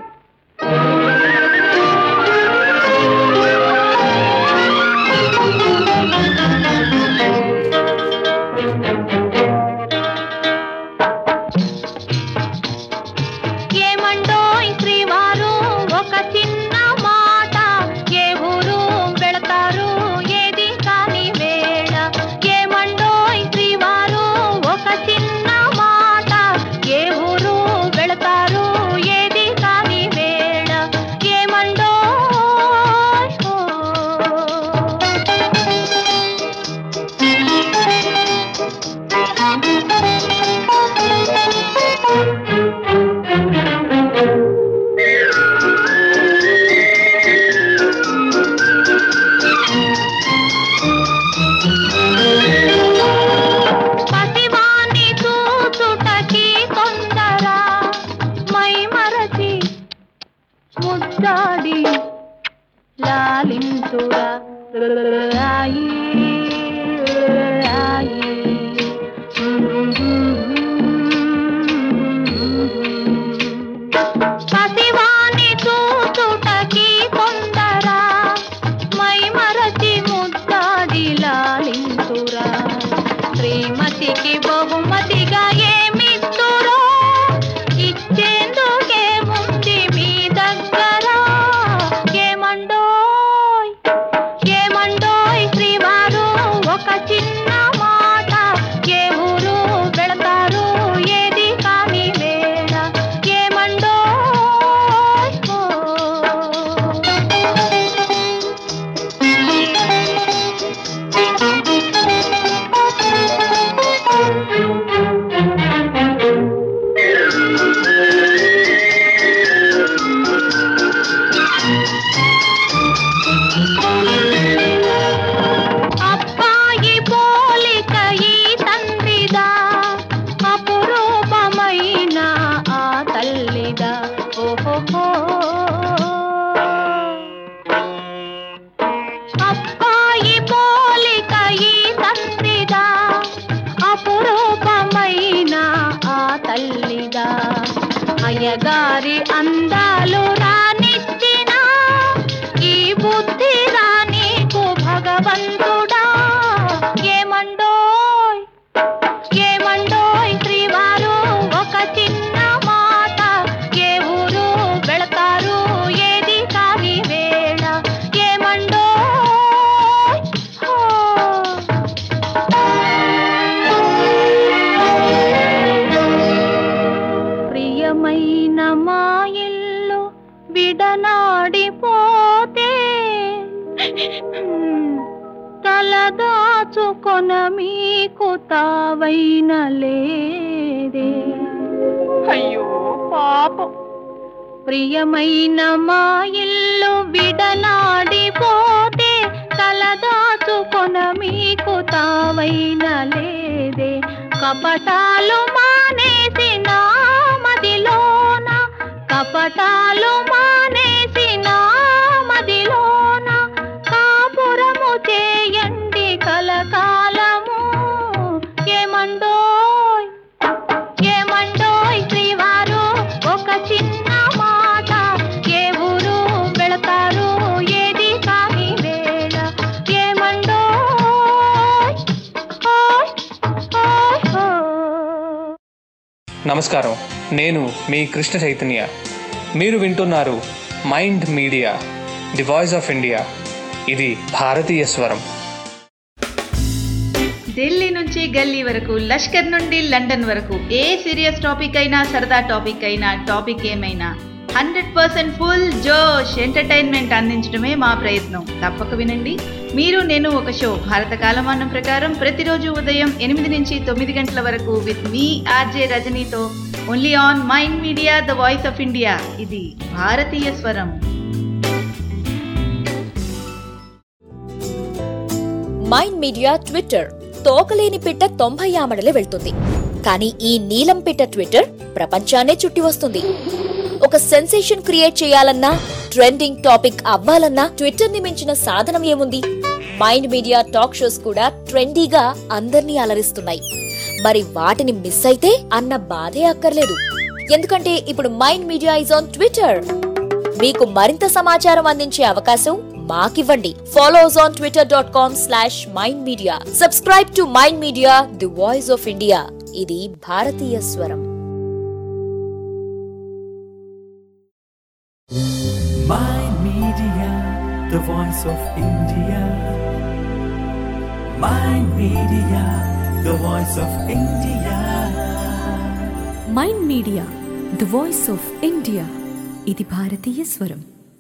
ఏమండోయ్ శ్రీవారు ఒక చిన్న మాట ఏ ఊరు వెళతారు ఏది కాని వేళ ఏమండోయ్ శ్రీవారు ఒక చిన్న మాట ఏ ఊరు వెళతారు ఏది కాని వేళ ముద్దాడి లాలింతురా రాయి రాయి పసివాణి చూచుటకి తొందర మై మరచి ముద్దాడి లాలింతురా శ్రీమతికి బహుమతిగా ఏమిస్తురో ఇచ్చేందుకే ముందు మీ దగ్గర ఏమండోయ్ ఏమండోయ్ శ్రీవారు ఒక చిన్న మాట ఏ ఊరు వెళతారు ఏది కాని వేళ ఏమండోయ్ ఓ. అబ్బాయి పోలిక ఈ తండ్రిదా అపురూపమైన ఆ తల్లిదా ఓహో అబ్బాయి పోలిక ఈ తండ్రిదా అపురూపమైన ఆ తల్లిదా అయ్యగారి అందాలు రానిచ్చిన ఈ బుద్ధి రానీకు భగవంతుడా ఏమండోయ్ ఏమండోయ్ శ్రీవారు ఒక చిన్న మాట ఏ ఊరు వెళతారు ఏది కాని వేళ ఏమండోయ్ హో. ప్రియమైన మా ఇల్లు విడనాడిపోతే తలదాచుకొన మీకు తావైన లేదే అయ్యో పాపం ప్రియమైన మా ఇల్లు విడనాడిపోతే తలదాచుకొన మీకు తావైన లేదే కపటాలు మానేసి నా మదిలోన కపటాలు మానేసి నా మదిలోన కాపురము చేయండి కలకాలము ఏమండోయ్ ఏమండోయ్ శ్రీవారు ఒక చిన్న మాట ఏ ఊరు వెళతారు ఏది కాని వేళ ఏమండోయ్ ఓయ్ ఓయ్ ఓయ్ నమస్కారం నేను మీ కృష్ణ చైతన్య మీరు వింటున్నారు Mind Media the voice of India ఇది భారతీయ స్వరం ఢిల్లీ నుంచి గల్లీ వరకు లష్కర్ నుండి లండన్ వరకు ఏ సీరియస్ టాపిక్ అయినా సరదా టాపిక్ అయినా టాపిక్ ఏమైనా హండ్రెడ్ పర్సెంట్ ఫుల్ జోష్ ఎంటర్టైన్మెంట్ అందించడమే మా ప్రయత్నం తప్పక వినండి మీరు నేను ఒక షో భారత కాలమానం ప్రకారం ప్రతిరోజు ఉదయం ఎనిమిది నుంచి తొమ్మిది గంటల వరకు విత్ మీ ఆర్జే రజనీతో only on Mind Media the voice of India ఇది భారతీయ స్వరం మైండ్ మీడియా ట్విట్టర్ తోకలేని పిట్ట తొంభై ఆమడలే వెళ్తుంది కానీ ఈ నీలం పిట్ట ట్విట్టర్ ప్రపంచాన్నే చుట్టి వస్తుంది ఒక సెన్సేషన్ క్రియేట్ చేయాలన్నా ట్రెండింగ్ టాపిక్ అవ్వాలన్నా ట్విట్టర్ ని మించిన సాధనం ఏముంది మైండ్ మీడియా టాక్ షోస్ కూడా ట్రెండీగా అందర్నీ అలరిస్తున్నాయి మరి వాటిని మిస్ అయితే అన్న బాధే అక్కర్లేదు ఎందుకంటే ఇప్పుడు Mind Media is on Twitter మీకు మరింత సమాచారం అందించే అవకాశం మాకివ్వండి follow us on Twitter dot com slash Mind Media subscribe to Mind Media the voice of India ఇది భారతీయ స్వరం Mind Media, the voice of India. Mind Media, the voice of India. Mind Media the voice of India ఇది భారతీయ స్వరం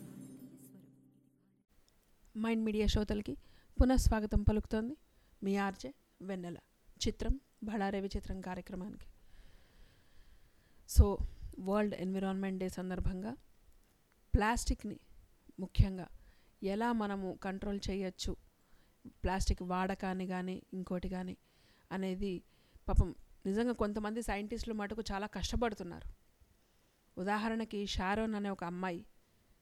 mind media శ్రోతలకి పునఃస్వాగతం పలుకుతోంది మీ RJ వెన్నెల చిత్రం బళారే విచిత్రం కార్యక్రమానికి సో వరల్డ్ ఎన్విరాన్మెంట్ డే సందర్భంగా ప్లాస్టిక్ని ముఖ్యంగా ఎలా మనము కంట్రోల్ చేయొచ్చు ప్లాస్టిక్ వాడకాన్ని కానీ ఇంకోటి కానీ అనేది పాపం నిజంగా కొంతమంది సైంటిస్టులు మటుకు చాలా కష్టపడుతున్నారు ఉదాహరణకి షారోన్ అనే ఒక అమ్మాయి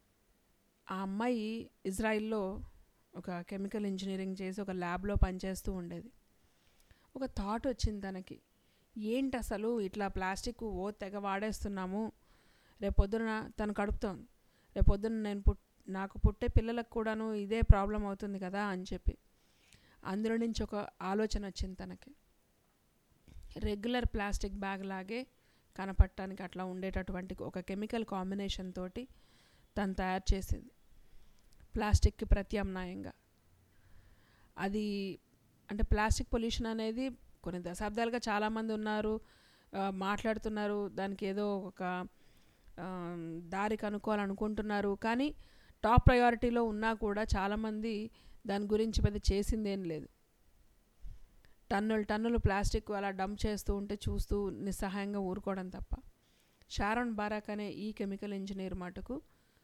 ఆ అమ్మాయి ఇజ్రాయిల్లో ఒక కెమికల్ ఇంజనీరింగ్ చేసి ఒక ల్యాబ్లో పనిచేస్తూ ఉండేది ఒక థాట్ వచ్చింది తనకి ఏంటి అసలు ఇట్లా ప్లాస్టిక్ ఓ తెగ వాడేస్తున్నాము రేపొద్దున తను కడుపుతోంది రేపొద్దున నేను పుట్ నాకు పుట్టే పిల్లలకు కూడాను ఇదే ప్రాబ్లం అవుతుంది కదా అని చెప్పి అందులో నుంచి ఒక ఆలోచన వచ్చింది తనకి రెగ్యులర్ ప్లాస్టిక్ బ్యాగ్ లాగే కనపడటానికి అట్లా ఉండేటటువంటి ఒక కెమికల్ కాంబినేషన్ తోటి తను తయారు చేసింది ప్లాస్టిక్కి ప్రత్యామ్నాయంగా అది అంటే ప్లాస్టిక్ పొల్యూషన్ అనేది కొన్ని దశాబ్దాలుగా చాలామంది ఉన్నారు ఆ, మాట్లాడుతున్నారు దానికి ఏదో ఒక ఆ, దారి కనుక్కోవాలనుకుంటున్నారు కానీ టాప్ ప్రయారిటీలో ఉన్నా కూడా చాలామంది దాని గురించి పెద్ద చేసిందేం లేదు టన్నులు టన్నులు ప్లాస్టిక్ అలా డంప్ చేస్తూ ఉంటే చూస్తూ నిస్సహాయంగా ఊరుకోవడం తప్ప షారోన్ బారాక్ అనే ఈ కెమికల్ ఇంజనీర్ మటుకు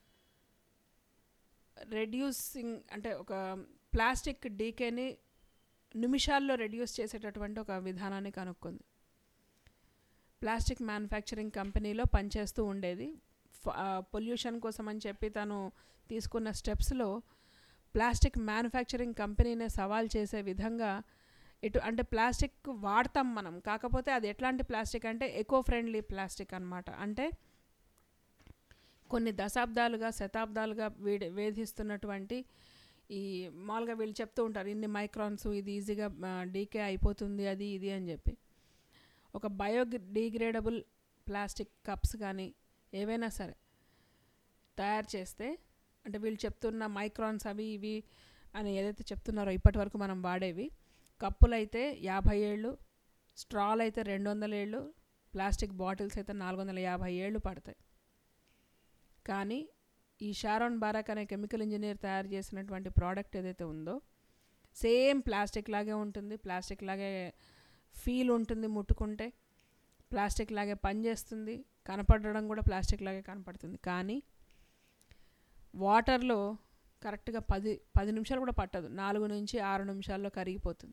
రెడ్యూసింగ్ అంటే ఒక ప్లాస్టిక్ డీకేని నిమిషాల్లో రెడ్యూస్ చేసేటటువంటి ఒక విధానాన్ని కనుక్కుంది ప్లాస్టిక్ మ్యానుఫ్యాక్చరింగ్ కంపెనీలో పనిచేస్తూ ఉండేది పొల్యూషన్ కోసం అని చెప్పి తను తీసుకున్న స్టెప్స్లో ప్లాస్టిక్ మ్యానుఫ్యాక్చరింగ్ కంపెనీనే సవాల్ చేసే విధంగా ఇటు అంటే ప్లాస్టిక్ వాడతాం మనం కాకపోతే అది ఎట్లాంటి ప్లాస్టిక్ అంటే ఎకో ఫ్రెండ్లీ ప్లాస్టిక్ అన్నమాట అంటే కొన్ని దశాబ్దాలుగా శతాబ్దాలుగా వేడి వేధిస్తున్నటువంటి ఈ మామూలుగా వీళ్ళు చెప్తూ ఉంటారు ఇన్ని మైక్రాన్స్ ఇది ఈజీగా డీకే అయిపోతుంది అది ఇది అని చెప్పి ఒక బయో డీగ్రేడబుల్ ప్లాస్టిక్ కప్స్ కానీ ఏవైనా సరే తయారు చేస్తే అంటే వీళ్ళు చెప్తున్న మైక్రాన్స్ అవి ఇవి అని ఏదైతే చెప్తున్నారో ఇప్పటి వరకు మనం వాడేవి కప్పులు అయితే యాభై ఏళ్ళు స్ట్రాలు అయితే రెండు వందల ఏళ్ళు ప్లాస్టిక్ బాటిల్స్ అయితే నాలుగు వందల యాభై ఏళ్ళు పడతాయి కానీ ఈ షారోన్ బారాక్ అనే కెమికల్ ఇంజనీర్ తయారు చేసినటువంటి ప్రోడక్ట్ ఏదైతే ఉందో సేమ్ ప్లాస్టిక్ లాగే ఉంటుంది ప్లాస్టిక్ లాగే ఫీల్ ఉంటుంది ముట్టుకుంటే ప్లాస్టిక్ లాగే పనిచేస్తుంది కనపడడం కూడా ప్లాస్టిక్ లాగే కనపడుతుంది కానీ వాటర్లో కరెక్ట్గా పది పది నిమిషాలు కూడా పట్టదు నాలుగు నుంచి ఆరు నిమిషాల్లో కరిగిపోతుంది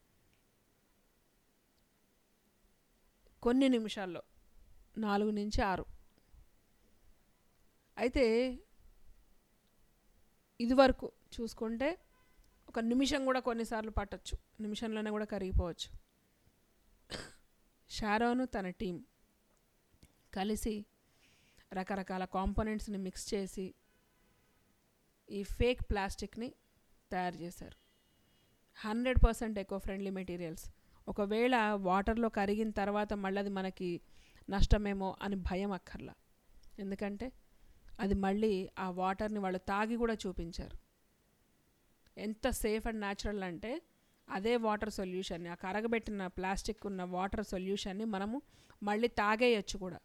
కొన్ని నిమిషాల్లో నాలుగు నుంచి ఆరు అయితే ఇదివరకు చూసుకుంటే ఒక నిమిషం కూడా కొన్నిసార్లు పట్టచ్చు నిమిషంలోనే కూడా కరిగిపోవచ్చు షారోను తన టీం కలిసి రకరకాల కాంపోనెంట్స్ని మిక్స్ చేసి ఈ ఫేక్ ప్లాస్టిక్ని తయారు చేశారు hundred percent eco friendly materials ఒకవేళ వాటర్లో కరిగిన తర్వాత మళ్ళీ అది మనకి నష్టమేమో అని భయం అక్కర్లా ఎందుకంటే అది మళ్ళీ ఆ వాటర్ని వాళ్ళు తాగి కూడా చూపించారు ఎంత సేఫ్ అండ్ న్యాచురల్ అంటే అదే వాటర్ సొల్యూషన్ని ఆ కరగబెట్టిన ప్లాస్టిక్ ఉన్న వాటర్ సొల్యూషన్ని మనము మళ్ళీ తాగేయచ్చు కూడా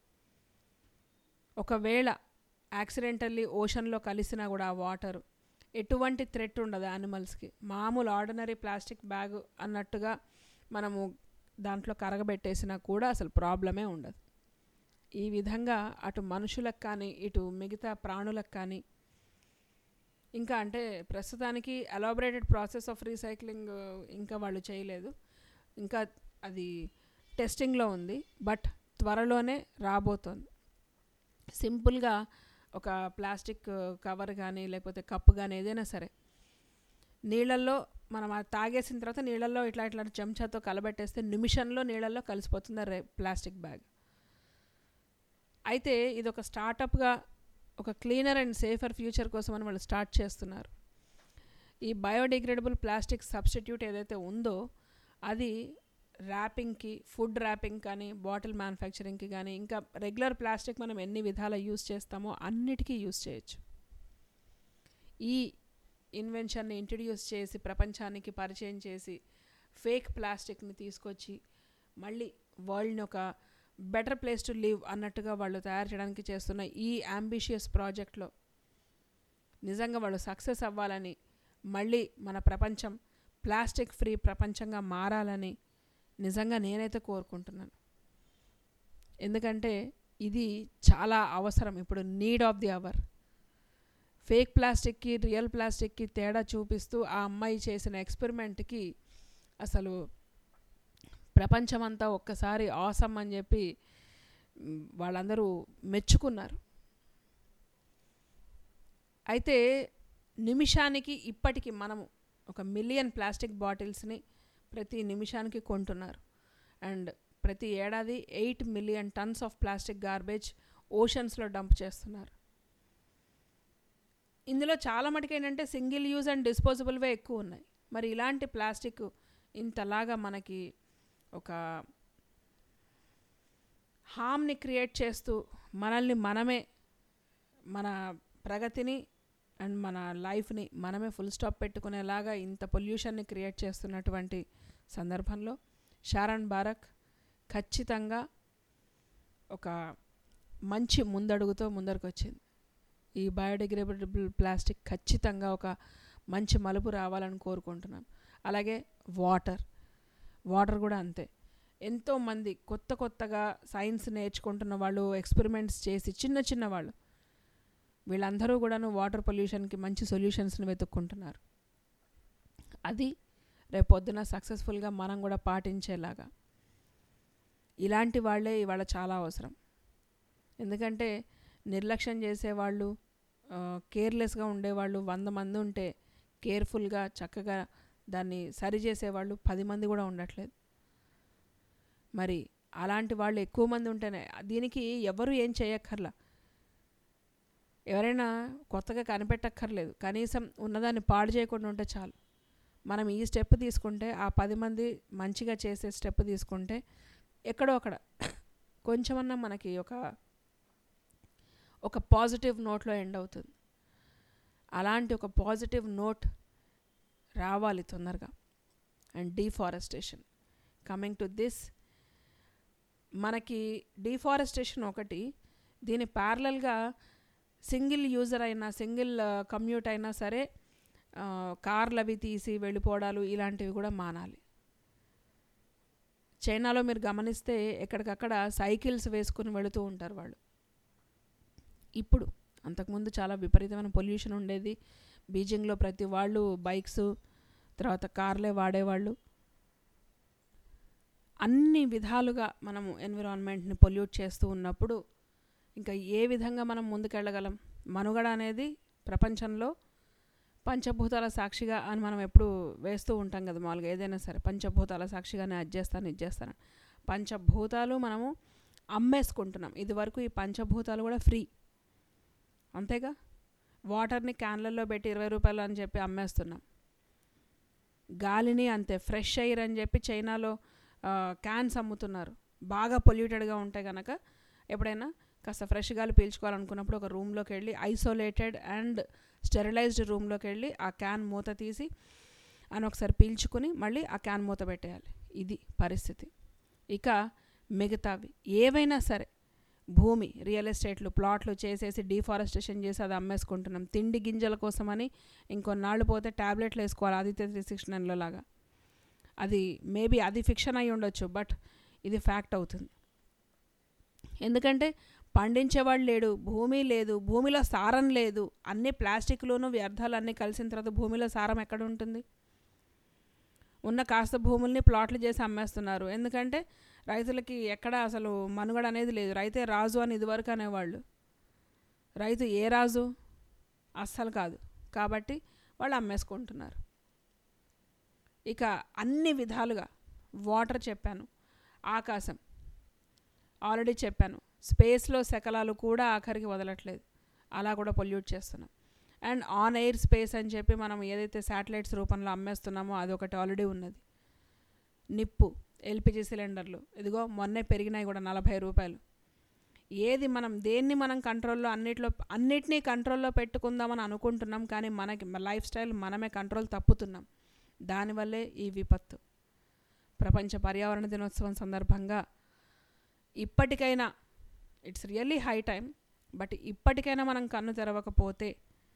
ఒకవేళ యాక్సిడెంటల్లీ ఓషన్లో కలిసినా కూడా ఆ వాటర్ ఎటువంటి థ్రెట్ ఉండదు యానిమల్స్కి మామూలు ఆర్డినరీ ప్లాస్టిక్ బ్యాగ్ అన్నట్టుగా మనము దాంట్లో కరగబెట్టేసినా కూడా అసలు ప్రాబ్లమే ఉండదు ఈ విధంగా అటు మనుషులకు కానీ ఇటు మిగతా ప్రాణులకు కానీ ఇంకా అంటే ప్రస్తుతానికి అలాబరేటెడ్ ప్రాసెస్ ఆఫ్ రీసైక్లింగ్ ఇంకా వాళ్ళు చేయలేదు ఇంకా అది టెస్టింగ్లో ఉంది బట్ త్వరలోనే రాబోతోంది సింపుల్గా ఒక ప్లాస్టిక్ కవర్ కానీ లేకపోతే కప్పు కానీ ఏదైనా సరే నీళ్ళల్లో మనం అది తాగేసిన తర్వాత నీళ్ళల్లో ఇట్లా ఇట్లా చెంచాతో కలబెట్టేస్తే నిమిషంలో నీళ్ళల్లో కలిసిపోతుంది రే ప్లాస్టిక్ బ్యాగ్ అయితే ఇది ఒక స్టార్టప్గా ఒక క్లీనర్ అండ్ సేఫర్ ఫ్యూచర్ కోసం అని వాళ్ళు స్టార్ట్ చేస్తున్నారు ఈ బయోడిగ్రేడబుల్ ప్లాస్టిక్ సబ్స్టిట్యూట్ ఏదైతే ఉందో అది ర్యాపింగ్కి ఫుడ్ ర్యాపింగ్ కానీ బాటిల్ మ్యానుఫ్యాక్చరింగ్కి కానీ ఇంకా రెగ్యులర్ ప్లాస్టిక్ మనం ఎన్ని విధాల యూస్ చేస్తామో అన్నిటికీ యూస్ చేయొచ్చు ఈ ఇన్వెన్షన్ని ఇంట్రడ్యూస్ చేసి ప్రపంచానికి పరిచయం చేసి ఫేక్ ప్లాస్టిక్ని తీసుకొచ్చి మళ్ళీ వరల్డ్ని ఒక బెటర్ ప్లేస్ టు లివ్ అన్నట్టుగా వాళ్ళు తయారు చేయడానికి చేస్తున్న ఈ అంబిషియస్ ప్రాజెక్ట్లో నిజంగా వాళ్ళు సక్సెస్ అవ్వాలని మళ్ళీ మన ప్రపంచం ప్లాస్టిక్ ఫ్రీ ప్రపంచంగా మారాలని నిజంగా నేనైతే కోరుకుంటున్నాను ఎందుకంటే ఇది చాలా అవసరం ఇప్పుడు need of the hour fake ప్లాస్టిక్కి రియల్ ప్లాస్టిక్కి తేడా చూపిస్తూ ఆ అమ్మాయి చేసిన ఎక్స్పెరిమెంట్కి అసలు ప్రపంచమంతా ఒక్కసారి ఆసమ్ అని చెప్పి వాళ్ళందరూ మెచ్చుకున్నారు అయితే నిమిషానికి ఇప్పటికి మనము ఒక మిలియన్ ప్లాస్టిక్ బాటిల్స్ని ప్రతి నిమిషానికి కొంటున్నారు అండ్ ప్రతి ఏడాది eight million tons of plastic garbage ఓషన్స్లో డంప్ చేస్తున్నారు ఇందులో చాలా మటుకు ఏంటంటే సింగిల్ యూజ్ అండ్ డిస్పోజబుల్వే ఎక్కువ ఉన్నాయి మరి ఇలాంటి ప్లాస్టిక్ ఇంతలాగా మనకి ఒక హామ్ని క్రియేట్ చేస్తూ మనల్ని మనమే మన ప్రగతిని అండ్ మన లైఫ్ని మనమే ఫుల్ స్టాప్ పెట్టుకునేలాగా ఇంత పొల్యూషన్ని క్రియేట్ చేస్తున్నటువంటి సందర్భంలో షారన్ బారక్ ఖచ్చితంగా ఒక మంచి ముందడుగుతో ముందరకు వచ్చింది ఈ బయోడిగ్రేడబుల్ ప్లాస్టిక్ ఖచ్చితంగా ఒక మంచి మలుపు రావాలని కోరుకుంటున్నాను అలాగే వాటర్ వాటర్ కూడా అంతే ఎంతోమంది కొత్త కొత్తగా సైన్స్ నేర్చుకుంటున్న వాళ్ళు ఎక్స్పెరిమెంట్స్ చేసి చిన్న చిన్న వాళ్ళు వీళ్ళందరూ కూడాను వాటర్ పొల్యూషన్కి మంచి సొల్యూషన్స్ని వెతుక్కుంటున్నారు అది రేపొద్దున సక్సెస్ఫుల్గా మనం కూడా పాటించేలాగా ఇలాంటి వాళ్ళే ఇవాళ చాలా అవసరం ఎందుకంటే నిర్లక్ష్యం చేసేవాళ్ళు కేర్లెస్గా ఉండేవాళ్ళు వంద మంది ఉంటే కేర్ఫుల్గా చక్కగా దాన్ని సరి చేసేవాళ్ళు పది మంది కూడా ఉండట్లేదు మరి అలాంటి వాళ్ళు ఎక్కువ మంది ఉంటేనే దీనికి ఎవరు ఏం చేయక్కర్లా ఎవరైనా కొత్తగా కనిపెట్టక్కర్లేదు కనీసం ఉన్నదాన్ని పాడు చేయకుండా ఉంటే చాలు మనం ఈ స్టెప్ తీసుకుంటే ఆ పది మంది మంచిగా చేసే స్టెప్ తీసుకుంటే ఎక్కడో అక్కడ కొంచెమన్నా మనకి ఒక ఒక పాజిటివ్ నోట్లో ఎండ్ అవుతుంది అలాంటి ఒక పాజిటివ్ నోట్ రావాలి తొందరగా and deforestation coming to this మనకి డీఫారెస్టేషన్ ఒకటి దీని ప్యారలల్గా సింగిల్ యూజర్ అయినా సింగిల్ కమ్యూట్ అయినా సరే కార్లు అవి తీసి వెళ్ళిపోవడాలు ఇలాంటివి కూడా మానాలి చైనాలో మీరు గమనిస్తే ఎక్కడికక్కడ సైకిల్స్ వేసుకుని వెళుతూ ఉంటారు వాళ్ళు ఇప్పుడు అంతకుముందు చాలా విపరీతమైన పొల్యూషన్ ఉండేది బీజింగ్లో ప్రతి వాళ్ళు బైక్స్ తర్వాత కార్లే వాడేవాళ్ళు అన్ని విధాలుగా మనము ఎన్విరాన్మెంట్ని పొల్యూట్ చేస్తూ ఉన్నప్పుడు ఇంకా ఏ విధంగా మనం ముందుకెళ్ళగలం మనుగడ అనేది ప్రపంచంలో పంచభూతాల సాక్షిగా అని మనం ఎప్పుడు వేస్తూ ఉంటాం కదా మామూలుగా ఏదైనా సరే పంచభూతాల సాక్షిగానే అది చేస్తాను ఇది చేస్తాను పంచభూతాలు మనము అమ్మేసుకుంటున్నాం ఇదివరకు ఈ పంచభూతాలు కూడా ఫ్రీ అంతేగా వాటర్ని క్యాన్లలో పెట్టి ఇరవై రూపాయలు అని చెప్పి అమ్మేస్తున్నాం గాలిని అంతే ఫ్రెష్ ఎయిర్ అని చెప్పి చైనాలో క్యాన్స్ అమ్ముతున్నారు బాగా పొల్యూటెడ్గా ఉంటాయి కనుక ఎప్పుడైనా కాస్త ఫ్రెష్ గాలి పీల్చుకోవాలనుకున్నప్పుడు ఒక రూమ్లోకి వెళ్ళి ఐసోలేటెడ్ అండ్ స్టెరిలైజ్డ్ రూమ్లోకి వెళ్ళి ఆ క్యాన్ మూత తీసి అని ఒకసారి పీల్చుకుని మళ్ళీ ఆ క్యాన్ మూత పెట్టేయాలి ఇది పరిస్థితి ఇక మిగతావి ఏవైనా సరే భూమి రియల్ ఎస్టేట్లు ప్లాట్లు చేసేసి డీఫారెస్టేషన్ చేసి అది అమ్మేసుకుంటున్నాం తిండి గింజల కోసమని ఇంకొన్నాళ్ళు పోతే ట్యాబ్లెట్లు వేసుకోవాలి ఆదిత్య త్రీ సిక్స్ నైన్లో లాగా అది మేబీ అది ఫిక్షన్ అయి ఉండొచ్చు బట్ ఇది ఫ్యాక్ట్ అవుతుంది ఎందుకంటే పండించేవాడు లేడు భూమి లేదు భూమిలో సారం లేదు అన్ని ప్లాస్టిక్లోనూ వ్యర్థాలు అన్నీ కలిసిన తర్వాత భూమిలో సారం ఎక్కడ ఉంటుంది ఉన్న కాస్త భూముల్ని ప్లాట్లు చేసి అమ్మేస్తున్నారు ఎందుకంటే రైతులకి ఎక్కడ అసలు మనుగడ అనేది లేదు రైతే రాజు అని ఇదివరకు అనేవాళ్ళు రైతు ఏ రాజు అస్సలు కాదు కాబట్టి వాళ్ళు అమ్మేసుకుంటున్నారు ఇక అన్ని విధాలుగా వాటర్ చెప్పాను ఆకాశం ఆల్రెడీ చెప్పాను స్పేస్లో శకలాలు కూడా ఆఖరికి వదలట్లేదు అలా కూడా పొల్యూట్ చేస్తున్నాం అండ్ ఆన్ ఎయిర్ స్పేస్ అని చెప్పి మనం ఏదైతే శాటిలైట్స్ రూపంలో అమ్మేస్తున్నామో అది ఒకటి ఆల్రెడీ ఉన్నది నిప్పు ఎల్పిజి సిలిండర్లు ఇదిగో మొన్నే పెరిగినాయి కూడా నలభై రూపాయలు ఏది మనం దేన్ని మనం కంట్రోల్లో అన్నిట్లో అన్నిటినీ కంట్రోల్లో పెట్టుకుందామని అనుకుంటున్నాం కానీ మనకి లైఫ్ స్టైల్ మనమే కంట్రోల్ తప్పుతున్నాం దానివల్లే ఈ విపత్తు ప్రపంచ పర్యావరణ దినోత్సవం సందర్భంగా ఇప్పటికైనా it's really high time but ఇప్పటికైనా మనం కన్ను తెరవకపోతే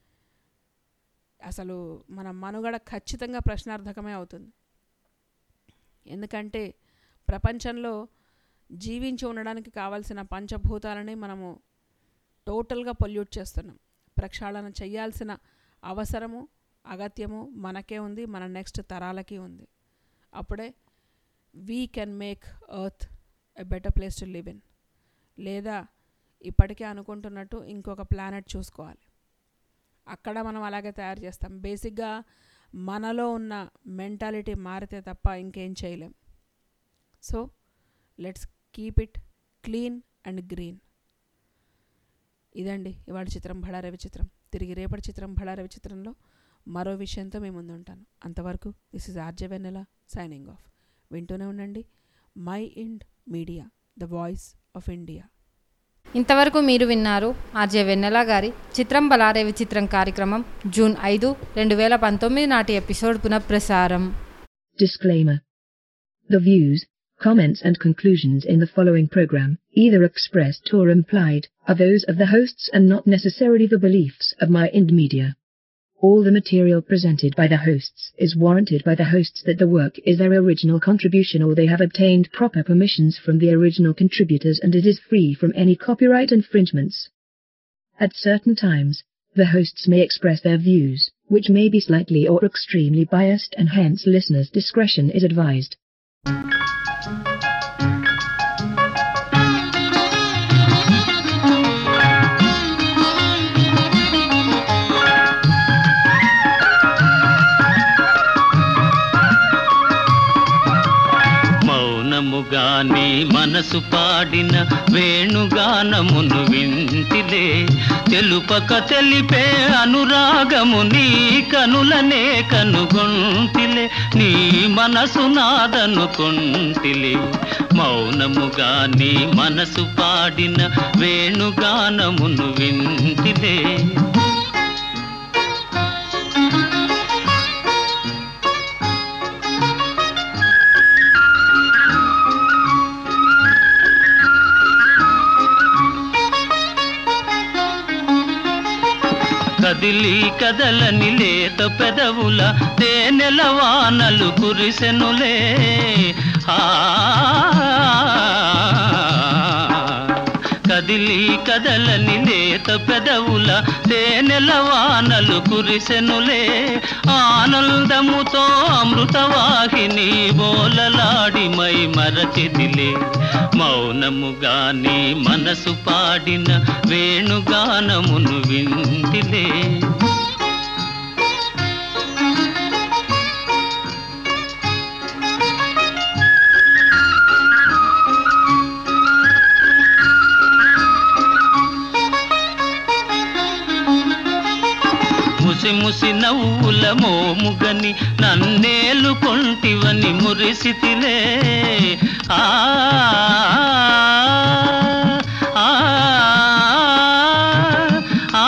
అసలు మన మనుగడ ఖచ్చితంగా ప్రశ్నార్థకమే అవుతుంది ఎందుకంటే ప్రపంచంలో జీవించి ఉండడానికి కావాల్సిన పంచభూతాలని మనము టోటల్గా పొల్యూట్ చేస్తున్నాం ప్రక్షాళన చేయాల్సిన అవసరము అగత్యము మనకే ఉంది మన నెక్స్ట్ తరాలకి ఉంది అప్పుడే we can make earth a better place to live in లేదా ఇప్పటికే అనుకుంటున్నట్టు ఇంకొక ప్లానెట్ చూసుకోవాలి అక్కడ మనం అలాగే తయారు చేస్తాం బేసిక్గా మనలో ఉన్న మెంటాలిటీ మారితే తప్ప ఇంకేం చేయలేం so let's keep it clean and green ఇదండి ఇవాళ చిత్రం భళారవి చిత్రం తిరిగి రేపటి చిత్రం భళారవి చిత్రంలో మరో విషయంతో మీ ముందు ఉంటాను అంతవరకు this is RJ Vennela signing off వింటూనే ఉండండి my Ind media the voice of India ఇంతవరకు మీరు విన్నారు ఆర్జే వెన్నెల గారి చిత్రం బలారే విచిత్రం కార్యక్రమం జూన్ ఐదు రెండు వేల పంతొమ్మిది నాటి ఎపిసోడ్ పునఃప్రసారం Disclaimer. The views, comments and conclusions in the following program, either expressed or implied, are those of the hosts and not necessarily the beliefs of my Ind Media. All the material presented by the hosts is warranted by the hosts that the work is their original contribution or they have obtained proper permissions from the original contributors and it is free from any copyright infringements. At certain times, the hosts may express their views, which may be slightly or extremely biased and hence listeners' discretion is advised. మౌనముగాని మనసు పాడిన వేణుగానమును వింటిలే తెలుపక తెలిపే అనురాగము నీ కనులనే కనుగొంటిలే నీ మనసు నాదనుకొంటిలే మౌనముగాని మనసు పాడిన వేణుగానమును వింటిలే కదిలి కదలని లేత పెదవుల తేనెల వానలు కురిసెనులే ఆ కదిలి కదలని లేత పెదవుల తేనెల వానలు కురిసెనులే ఆనందముతో అమృతవాహిని బోలలాడి మై మరచిదిలే మౌనముగాని మనసు పాడిన వేణుగానమును వింటిలే ముసి ముసి నవ్వుల మోముగని నన్నేలు కొంటివని మురిసితిలే ఆ ఆ, ఆ,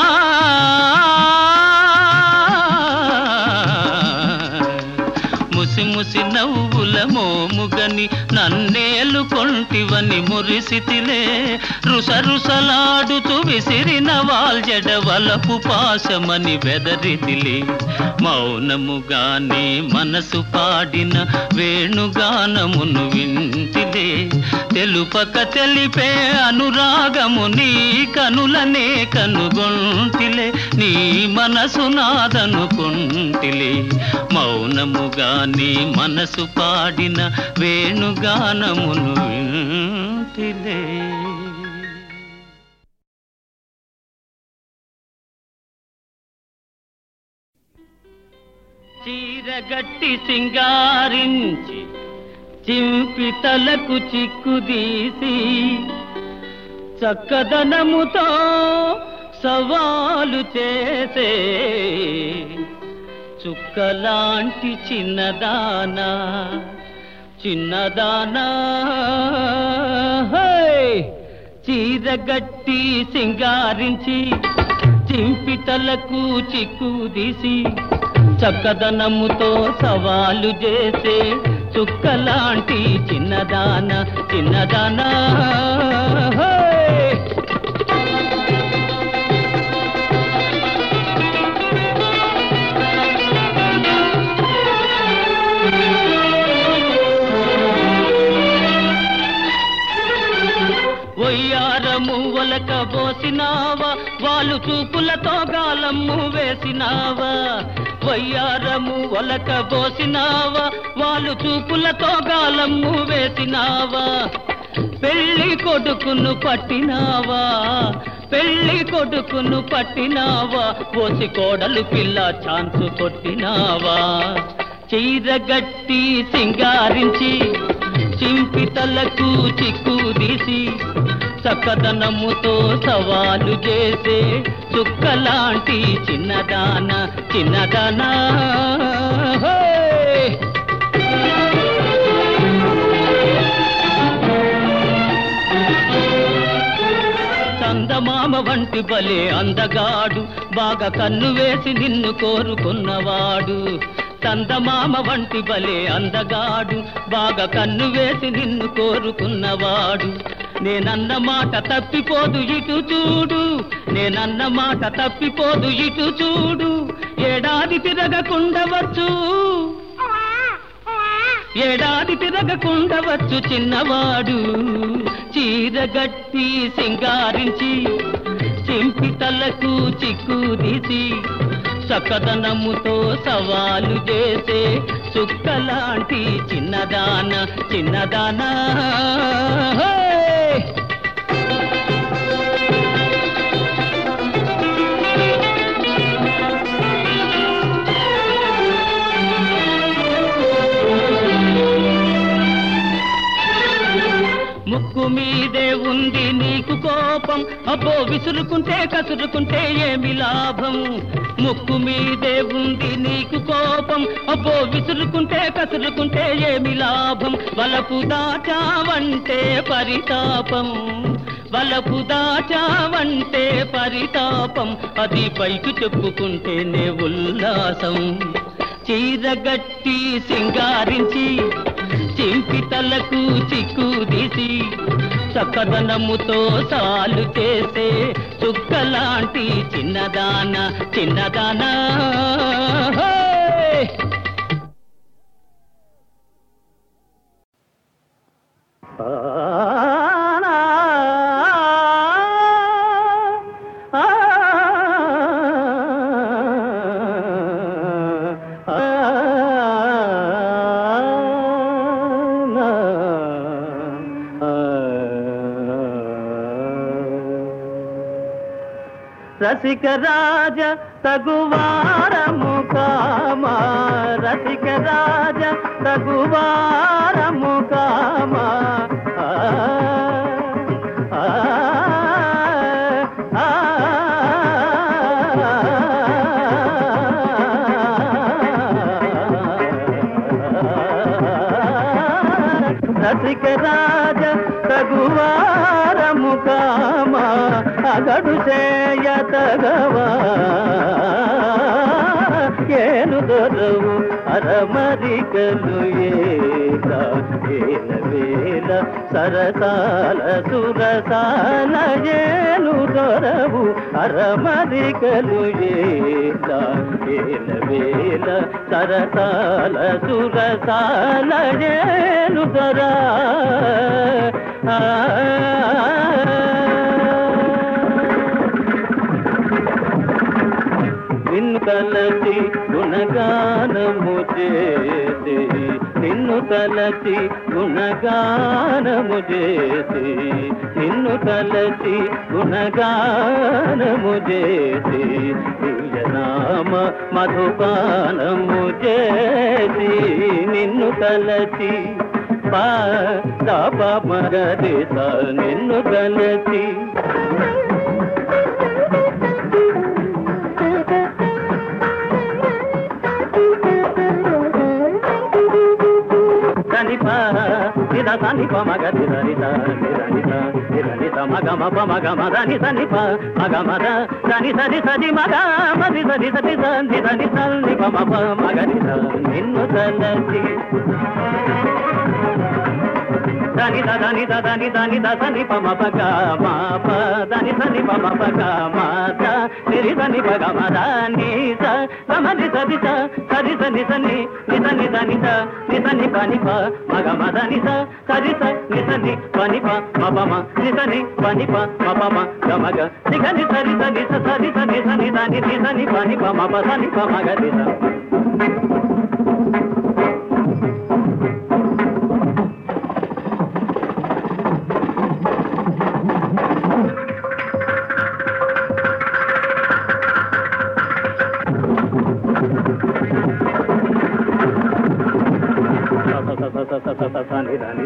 ముసి ముసి నవ్వుల మోముగని నన్నేలు కొంటివని మురిసితిలే రుస రుసలాడుతూ విసిరిన వాల్జడ వలపు పాశమని బెదరితిలే మౌనముగానే మనసు పాడిన వేణుగానమును వింటిలే తెలుపక తెలిపే అనురాగము నీ కనులనే కనుగొంటిలే నీ మనసు నాదనుకుంటిలే మౌనముగానే మనసు పాడిన వేణుగానమును వింటిలే చీరగట్టి సింగారించి చింపి తలకు చిక్కుదీసి చక్కదనముతో సవాలు చేసే చుక్కలాంటి చిన్నదానా చిన్నదానా హై! చీరగట్టి సింగారించి చింపి తలకు చిక్కుదీసి చక్కదనముతో సవాలు చేసే చుక్కలాంటి చిన్నదాన చిన్నదానా హై! ఒయ్యారము ఒలక బోసినావా వాళ్ళు చూపులతో గాలమ్ము వేసినావా వయ్యారము ఒలక బోసినావా వాళ్ళు చూపులతో గాలమ్ము వేసినావా పెళ్లి కొడుకును పట్టినావా పెళ్లి కొడుకును పట్టినావా ఓసి కోడలు పిల్ల ఛాన్సు కొట్టినావా చీరగట్టి సింగారించి చింపి తలకు చిక్కు తీసి చక్కదనముతో సవాలు చేసే చుక్కలాంటి చిన్నదాన చిన్నదానా హే! చందమామ వంటి బలే అందగాడు బాగా కన్ను వేసి నిన్ను కోరుకున్నవాడు చందమామ వంటి బలే అందగాడు బాగా కన్ను వేసి నిన్ను కోరుకున్నవాడు నేనన్న మాట తప్పిపోదు ఇటు చూడు నేనన్న మాట తప్పిపోదు ఇటు చూడు ఏడాది తిరగకుండవచ్చు ఏడాది తిరగకుండవచ్చు చిన్నవాడు చీరగట్టి సింగారించి చింపి తలకు చిక్కు తీసి సకదనముతో సవాలు చేసే చుక్కలాంటి చిన్నదాన చిన్నదానా హే! ముక్కు మీదే ఉంది నీకు కోపం అబ్బో విసురుకుంటే కసురుకుంటే ఏమి లాభం ముక్కు మీదే ఉంది నీకు కోపం అబ్బో విసురుకుంటే కసురుకుంటే ఏమి లాభం వలపు దాచావంటే పరితాపం వలపు దాచావంటే పరితాపం అది పైకి చెప్పుకుంటేనే ఉల్లాసం చీరగట్టి సింగారించి చింపి తలకు చిక్కు తీసి చక్కదనముతో సాలు చేసే చుక్కలాంటి చిన్నదాన చిన్నదానా హే! రసిక రాజ తగువారము కామా రసిక రాజ తగువారము కామా ఆ, ఆ, ఆ, రసిక రాజ తగువారము కామా అగడు చేయ తగవా ఏను దొరవు అరమరికలు ఏల ఏల వేల సరసాల సురసాల ఏను దొరవు అరమరికలు ఏల ఏల వేల సరసాల సురసాల ఏను దొరా ఆ నిన్ను తలచి గుణగానము చేసి నిన్ను తలచి గుణగానము చేసి నిన్ను తలచి గుణగానము చేసి దివ్యనామ మధుపానము చేసి నిన్ను తలచి పా దాప మగదిత నిన్ను తలచి సనిప నిద సనిప మగ నిద నిద నిద నిద నిద నిద మగ మప మగ మద ని సనిప మగ మద సని సని సని మగ మది సని సని సని సని సని ప మప మగ నిద నిన్ను తలచి దని దని దని దని దని ప మ ప గ మ ప దని దని ప మ ప గ మ ద నిరి దని ప గ మ ద ని స సమ ని స ది స సరి స ని స ని ని స ని ద ని స ని స ని ప ని ప మ గ మ ద ని స సరి స ని స ని ప ని ప మ ప మ ని స ని ప ని ప మ ప మ గ మ గ ని గ ని సరి స ని స సరి స ని స ని ద ని ని స ని ప ని ప మ ప స ని ప మ గ ని స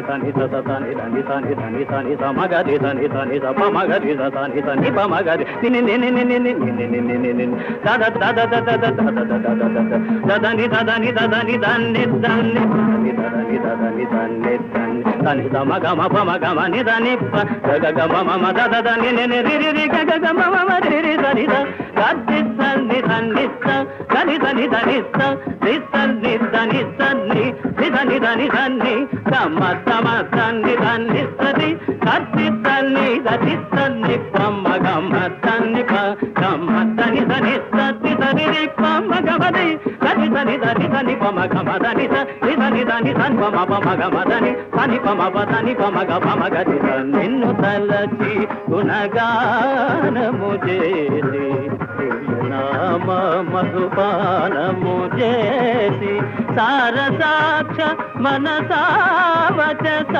ధని స ధని ధని ధని ధని ధని స మగరి ధని ధని స ప మగరి ధ ధని ధని ప మగరి ని ని ని ని ని ని ని ని ని ని ని ని ని ద ద ద ద ద ద ద ద ద ద ద ద ద ద దని ద దని ద దని దని దని దని ద దని ద దని దని దని దని ద మ గ మ ప మ గ మ ని ద ని ప గ గ గ మ మ మ ద ద ద ని ని ని రి రి రి గ గ గ మ మ మ రి రి ద ని ద గ ది స ని ద ని స గ ని ద ని ద ని స రి స ని ద ని స ని ని ద ని ద ని ద ని గ మ ద మ ద ని ద ని స రి గ ది స ని ద ది స ని ప మ గ మ ద ని ప గ మ ద ని ద ని స ది ద ని రి ప మ గ మ ది గ ది ద ని ద ని ద ని ప మ గ మ ద ని స ని ద ని ద ని స ప మ ప మ గ మ ద ని స ని ప మ ప ద ని ప మ గ ప మ గ ది స నిన్ను తలచి గుణగానము చేసి నామ మధుపానము చేసి సారసాక్ష మనసావచత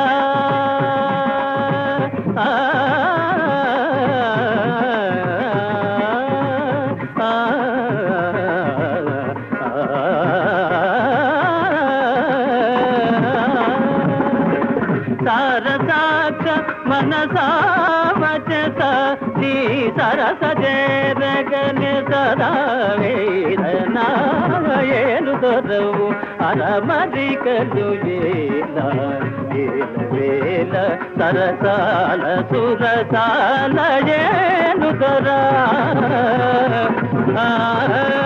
సారసాక్ష మనసావచత నీ సరస జగని సదా వేదనాయను దొరవు అరమరికలు ఏల వేల సరసాల సురసాల ఏను దొరా